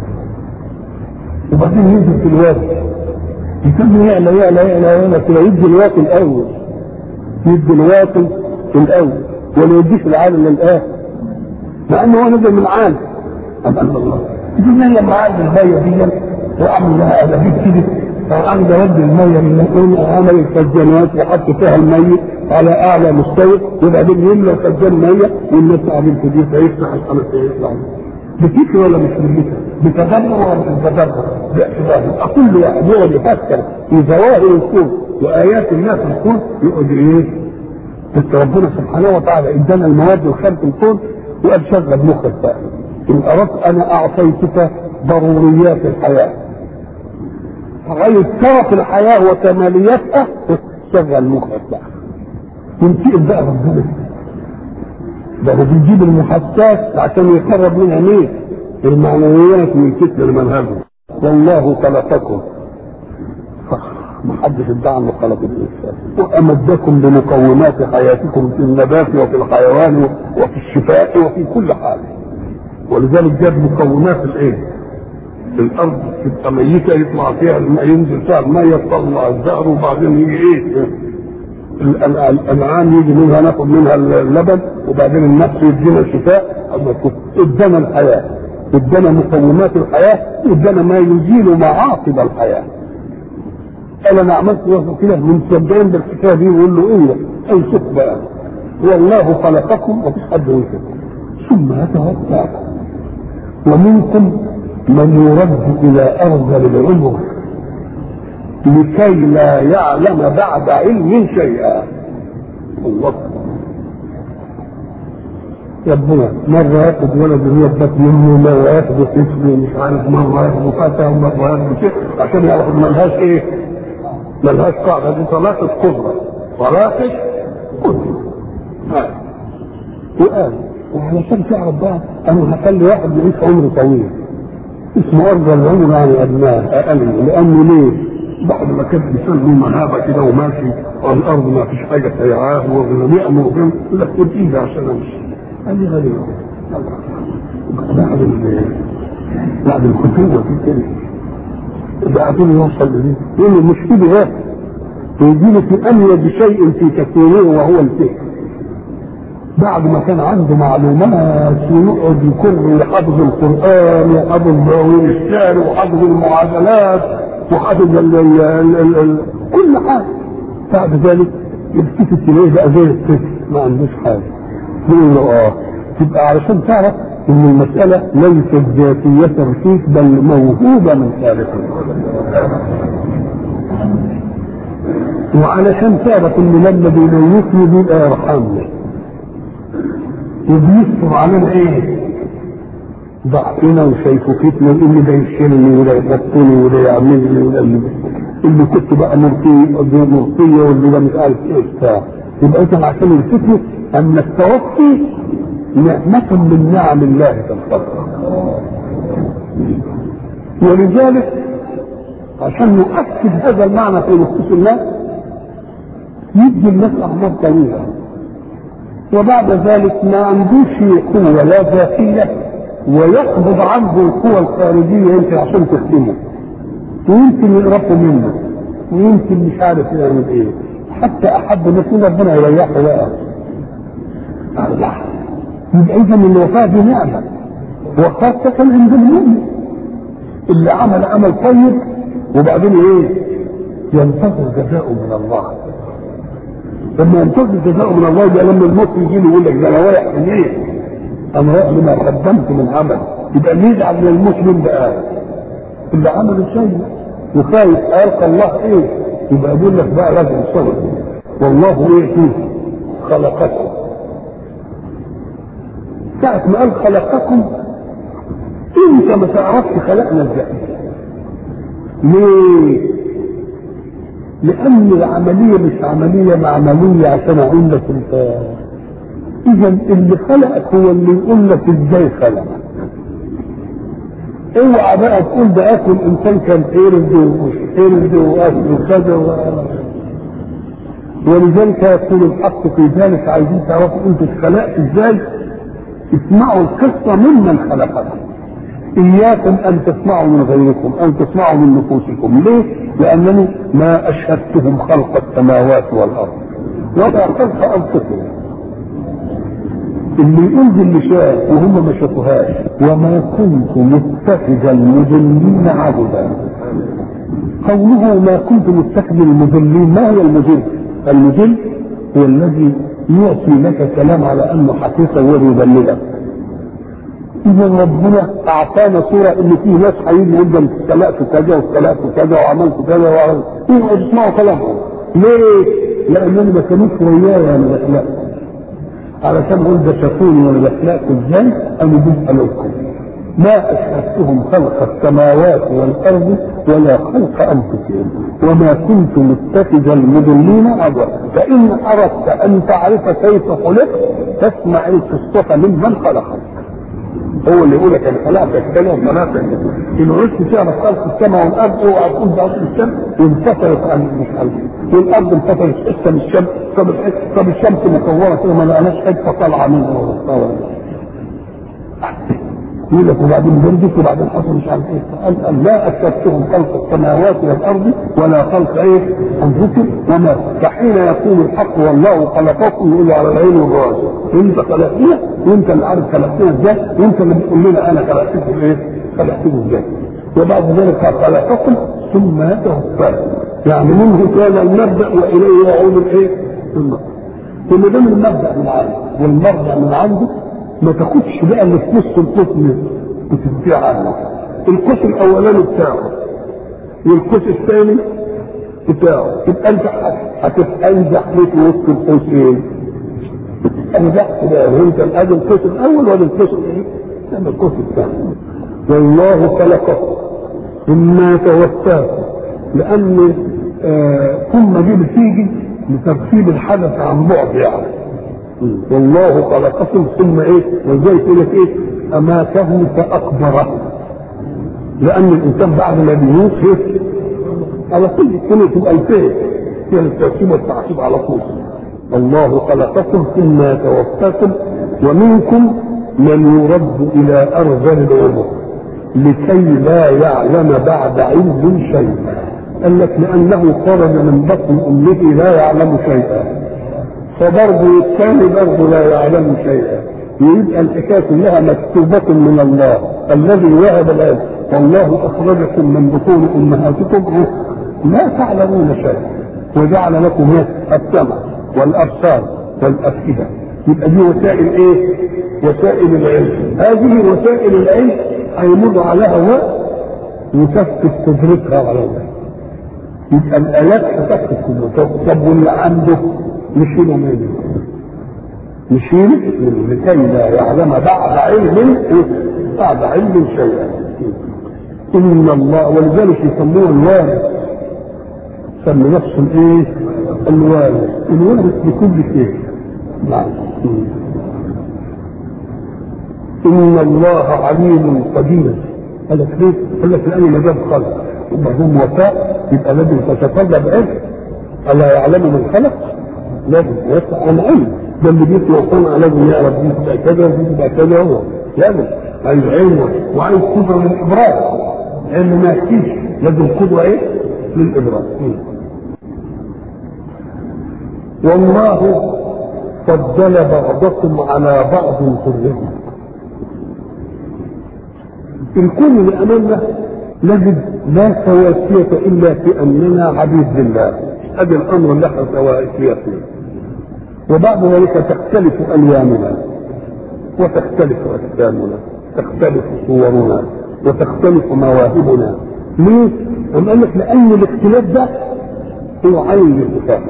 وبعدين ينزل في الوادي يكمل يعلى يعلى يعلى يعلى كده يدي الواطي الاول يدي الواطي الاول ولا يديش العالم للاخر مع انه هو نزل من عالم أبقى الله يجي لما عاد الميه دي وعمل لها انابيب كده فقام يودي الميه من نقول عمل الخزانات وحط فيها الميه على اعلى مستوى وبعدين يملى خزان ميه والناس قاعدين كتير فيفتح الخمس يطلع بفكر ولا مش بفكر؟ بتدبر ولا مش بتدبر؟ باعتبار كل واحد يقعد يفكر في ظواهر الكون وايات الله في الكون يقعد ايه؟ بس ربنا سبحانه وتعالى ادانا المواد الخام في الكون وقال شغل مخك بقى ان اردت انا اعطيتك ضروريات الحياه غير شرف الحياه وكمالياتها شغل مخك بقى ينتقل بقى ربنا ده هو بيجيب المحسات عشان يقرب منها مين؟ المعنويات ويكتب لمنهجه والله خلقكم ما حدش ادعى انه خلق الانسان وامدكم بمقومات حياتكم في النبات وفي الحيوان وفي الشفاء وفي كل حال ولذلك جاب مقومات الايه؟ الارض تبقى ميته يطلع فيها الماء ينزل فيها الماء يطلع الزهر وبعدين يجي ايه؟ الانعام يجي منها ناخد منها اللبن وبعدين النفس يدينا الشفاء ادانا الحياه ادانا مقومات الحياه ادانا ما يزيل معاقب الحياه قال انا عملت كده من صدقين بالحكايه دي ويقول له ايه اي شوف بقى هو الله خلقكم ومفيش حد يوصفكم ثم يتوفاكم ومنكم من يرد الى ارذل العمر لكي لا يعلم بعد علم شيئا الله ربنا مرة ياخد ولد وهو في بطن امه مرة ياخد طفل مش عارف مرة ياخد فتى ومرة ياخد شيء عشان ياخد ملهاش ايه؟ ملهاش قاعدة دي طلاقة قدرة طلاقة قدرة وقال وعلشان تعرف بقى انا هخلي واحد يعيش عمر طويل اسمه ارض العمر يعني ادناه اقل لانه ليه؟ بعد ما كان الانسان له مهابه كده وماشي على الارض ما فيش حاجه سيعاه ويأمر بهم يقول لك خد ايدي عشان امشي هذه غريبه بعد بعد الخطوبه دي كده بعدين يوصل لدي يقول له مش كده بس ويجي له في اميز شيء في تكوينه وهو الفكر بعد ما كان عنده معلومات ويقعد يكر يحفظ القران وحفظ دواوين الشعر وحفظ المعادلات وحفظ ال ال ال ال ال كل حاجه بعد ذلك يلتفت اليه بقى زي الطفل ما عندوش حاجه يقول له اه تبقى علشان تعرف ان المساله ليست ذاتيه فيك بل موهوبه من خالقك وعلشان تعرف ان لما بيميتني بيبقى يرحمني وبيستر علينا ايه؟ ضعفنا وشيفوختنا اللي ده يشيلني ولا يحطني ولا يعملني ولا اللي, اللي كنت بقى مرضي مرضية واللي ده مش عارف ايه بتاع يبقى اذا عشان الفتنة ان التوفي نعمة من نعم الله في الخلق ولذلك عشان نؤكد هذا المعنى في نفوس الناس يدي الناس اعمار طويله وبعد ذلك ما عندوش قوة لا ذاتية ويقبض عنه القوى الخارجية يمكن عشان تخدمه ويمكن يقرفوا منه ويمكن مش عارف يعمل ايه حتى احب الناس ربنا يريحه بقى الله يبقى اذا الوفاة دي نعمة وخاصة عند المؤمن اللي عمل عمل طيب وبعدين ايه ينتظر جزاؤه من الله لما ينتظر جزاؤه من الله يبقى لما الموت يجي له يقول لك ده انا رايح من ايه؟ انا رايح لما قدمت من عمل يبقى اللي يزعل من المسلم بقى اللي عمل شيء وخايف القى الله ايه؟ يبقى يقول لك بقى لازم صبر والله ايه فيه؟ خلقكم ساعة ما قال خلقكم انت ما تعرفش خلقنا ازاي ليه؟ لأن العملية مش عملية معملية عشان أقول لك أنت إذا اللي خلقك هو اللي يقول لك إزاي خلقك اوعى بقى تقول ده اكل انسان كان قرد ومش قرد واكل وكذا و... ولذلك يقول الحق في ذلك عايزين تعرفوا انتوا اتخلقت ازاي اسمعوا القصه ممن خلقكم إياكم أن تسمعوا من غيركم أن تسمعوا من نفوسكم ليه؟ لأنني ما أشهدتهم خلق السماوات والأرض ولا خلق أنفسهم اللي يقول دي اللي شاف وهم ما شافوهاش وما كنت متخذ المضلين عبدا قوله ما كنت متخذ المضلين ما هو المضل؟ المضل هو الذي يعطي لك كلام على انه حقيقه ويضللك اذا ربنا اعطانا صوره ان في ناس هيجي يقول ده اتخلقت كذا واتخلقت كذا وعملت كذا وعملت ايه اسمعوا كلامهم ليه؟ لانهم ما كانوش ويايا انا بخلقت علشان اقول ده شافوني وانا بخلقت ازاي انا بسالكم ما اشهدتهم خلق السماوات والارض ولا خلق انفسهم وما كنت متخذ المضلين عبدا فان اردت ان تعرف كيف خلقت فاسمع القصه ممن خلقك هو اللي يقول لك انا خلقتك كده وخلقتك ان عشت تعرف خلق السماء والارض اوعى تقول ده اصل الشمس وانفصلت عن مش عارف والارض انفصلت حته من الشمس طب طب الشمس مكوره كده ما لقناش حته طالعه منها يقول لك وبعدين بردت وبعدين حصل مش عارف ايه قال قال لا اشهدتهم خلق السماوات والارض ولا خلق ايه انفسهم وما فحين يقول الحق والله خلقكم يقول على العين والراس انت خلقتنا وانت اللي عارف خلقتنا ازاي وانت اللي بتقول لنا انا خلقتكم ايه خلقتكم ازاي وبعد ذلك خلقكم ثم توفاكم يعني منه كان المبدا واليه يعود الايه ثم ثم ده من المبدا من عنده والمرجع من عنده ما تاخدش بقى اللي في نص القسم وتدفع عنه القسم الاولاني بتاعه والقسم الثاني بتاعه تبقى انت هتبقى انزح ليه في وسط القوسين انزحت بقى وانت ادي القسم الاول وادي القسم ايه؟ ادي القسم الثاني والله خلقكم ثم توفاكم لان آه ثم دي بتيجي لترتيب الحدث عن بعد يعني والله خلقكم ثم ايه ولذلك يقول لك ايه اماته فاقبره لان الانسان بعد ما بيموت ايه على طول السنه تبقى الفيه هي الترتيب والتعقيب على طول الله خلقكم ثم يتوفاكم ومنكم من يرد الى ارذل العمر لكي لا يعلم بعد علم شيئا قال لك لانه خرج من بطن امه لا يعلم شيئا فبرضه الثاني برضه لا يعلم شيئا يبقى الحكايه كلها مكتوبه من الله الذي وهب العلم والله اخرجكم من بطون امهاتكم لا تعلمون شيئا وجعل لكم السمع والابصار والافئده يبقى دي وسائل ايه؟ وسائل العلم هذه وسائل العلم هيمر عليها وقت وتفقد قدرتها على الله يبقى الايات هتفقد قدرتها طب واللي عنده نشيله منه نشيله منه لكي لا يعلم بعد علم بعد علم شيئا ان الله ولذلك يسموه الوارث سمي نفسه الايه؟ الوارث الوارث بكل شيء نعم ان الله عليم قدير قال لك ليه؟ قال لك لان ما جاب خلق وبعدين وفاء يبقى لازم تتطلب علم الا يعلم من خلق لازم يطلع عن علم ده اللي بيطلع صنع لازم يعرف دي تبقى كذا ودي تبقى كذا هو لازم عايز علم وعايز قدره للابراز علم ما يكفيش لازم قدره ايه؟ للابراز والله فضل بعضكم على بعض في الرزق الكون اللي امامنا نجد لا سواسية الا في اننا عبيد لله ادي الامر اللي احنا سواسية فيه وبعد ذلك تختلف الواننا وتختلف اجسامنا تختلف صورنا وتختلف مواهبنا ليه؟ أم قال لك لان الاختلاف ده هو عين الاتفاق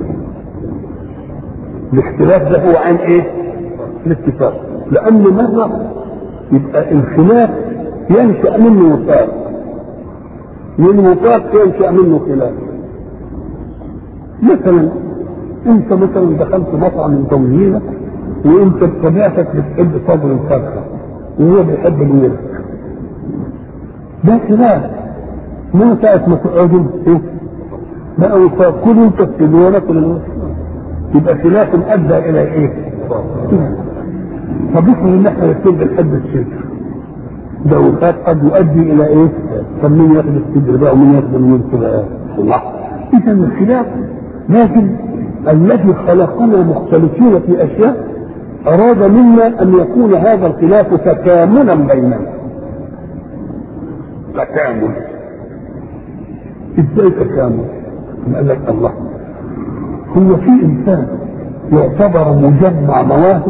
الاختلاف ده هو عين ايه؟ الاتفاق لان مره يبقى الخلاف ينشا منه وفاق من وفاق ينشا منه خلاف مثلا انت مثلا دخلت مطعم من تمويلك وانت بطبيعتك بتحب صدر الفرخه وهو بيحب الورك ده خلاف من ساعة ما تقعدوا ايه؟ بقى وفاق كل انت بتدي وانا كل الورك يبقى خلاف ادى الى ايه؟ فبكر ان احنا الاثنين بنحب الشرك ده وفاق قد يؤدي الى ايه؟ طب مين ياخد الصدر بقى ومين ياخد الورك بقى؟ الله اذا الخلاف لكن الذي خلقنا مختلفين في اشياء اراد منا ان يكون هذا الخلاف تكاملا بيننا تكامل ازاي تكامل؟ قال لك الله هو في انسان يعتبر مجمع مواهب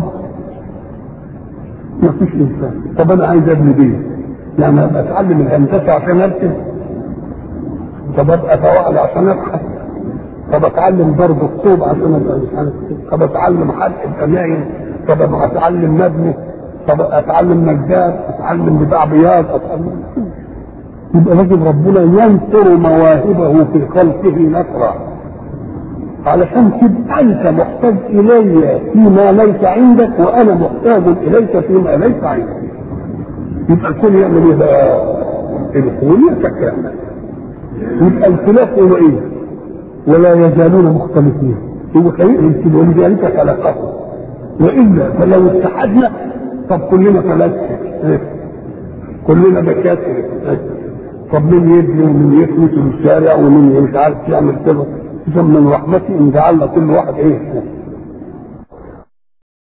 ما فيش انسان طب انا عايز ابني بيت يعني ابقى اتعلم الهندسه عشان ارسم طب ابقى فواعل عشان ابحث طب اتعلم ضرب الطوب عشان ابقى مش عارف طب اتعلم حلق الاماين طب ابقى اتعلم مبني طب اتعلم نجار اتعلم بتاع بياض اتعلم يبقى لازم ربنا ينصر مواهبه في خلقه نصرا علشان تبقى انت محتاج الي فيما ليس عندك وانا محتاج اليك فيما ليس عندك يبقى الكل يعمل ايه بقى؟ الكون يتكامل يبقى الخلاف هو ايه؟ ولا يزالون مختلفين هو خليقهم كده ولذلك خلقهم والا فلو اتحدنا طب كلنا ثلاثه كلنا دكاتره طب مين يبني ومين يفلت الشارع ومين مش عارف يعمل كذا اذا من رحمتي ان جعلنا كل واحد ايه